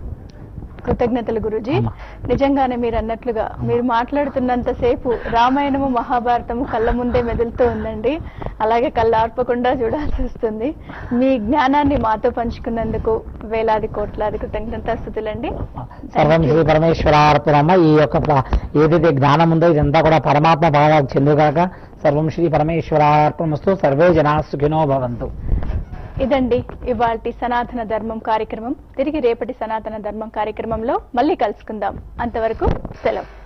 కృతజ్ఞతలు గురుజీ నిజంగానే మీరు అన్నట్లుగా మీరు మాట్లాడుతున్నంతసేపు రామాయణము మహాభారతము కళ్ళ ముందే మెదులుతూ ఉందండి అలాగే కళ్ళు ఆర్పకుండా చూడాల్సి వస్తుంది మీ జ్ఞానాన్ని మాతో పంచుకున్నందుకు వేలాది కోట్లాది కృతజ్ఞతాస్థుతులండి సర్వం శ్రీ పరమేశ్వరార్పణమ్మ ఈ యొక్క ప్ర- ఏదైతే జ్ఞానం ఉందో ఇదంతా కూడా పరమాత్మ భావాలకు చెందుగాక సర్వం శ్రీ పరమేశ్వరార్పణమస్తు సర్వే జనా సుఖినో భవంతు ఇదండి ఇవాల్టి సనాతన ధర్మం కార్యక్రమం తిరిగి రేపటి సనాతన ధర్మం కార్యక్రమంలో మళ్ళీ కలుసుకుందాం అంతవరకు సెలవు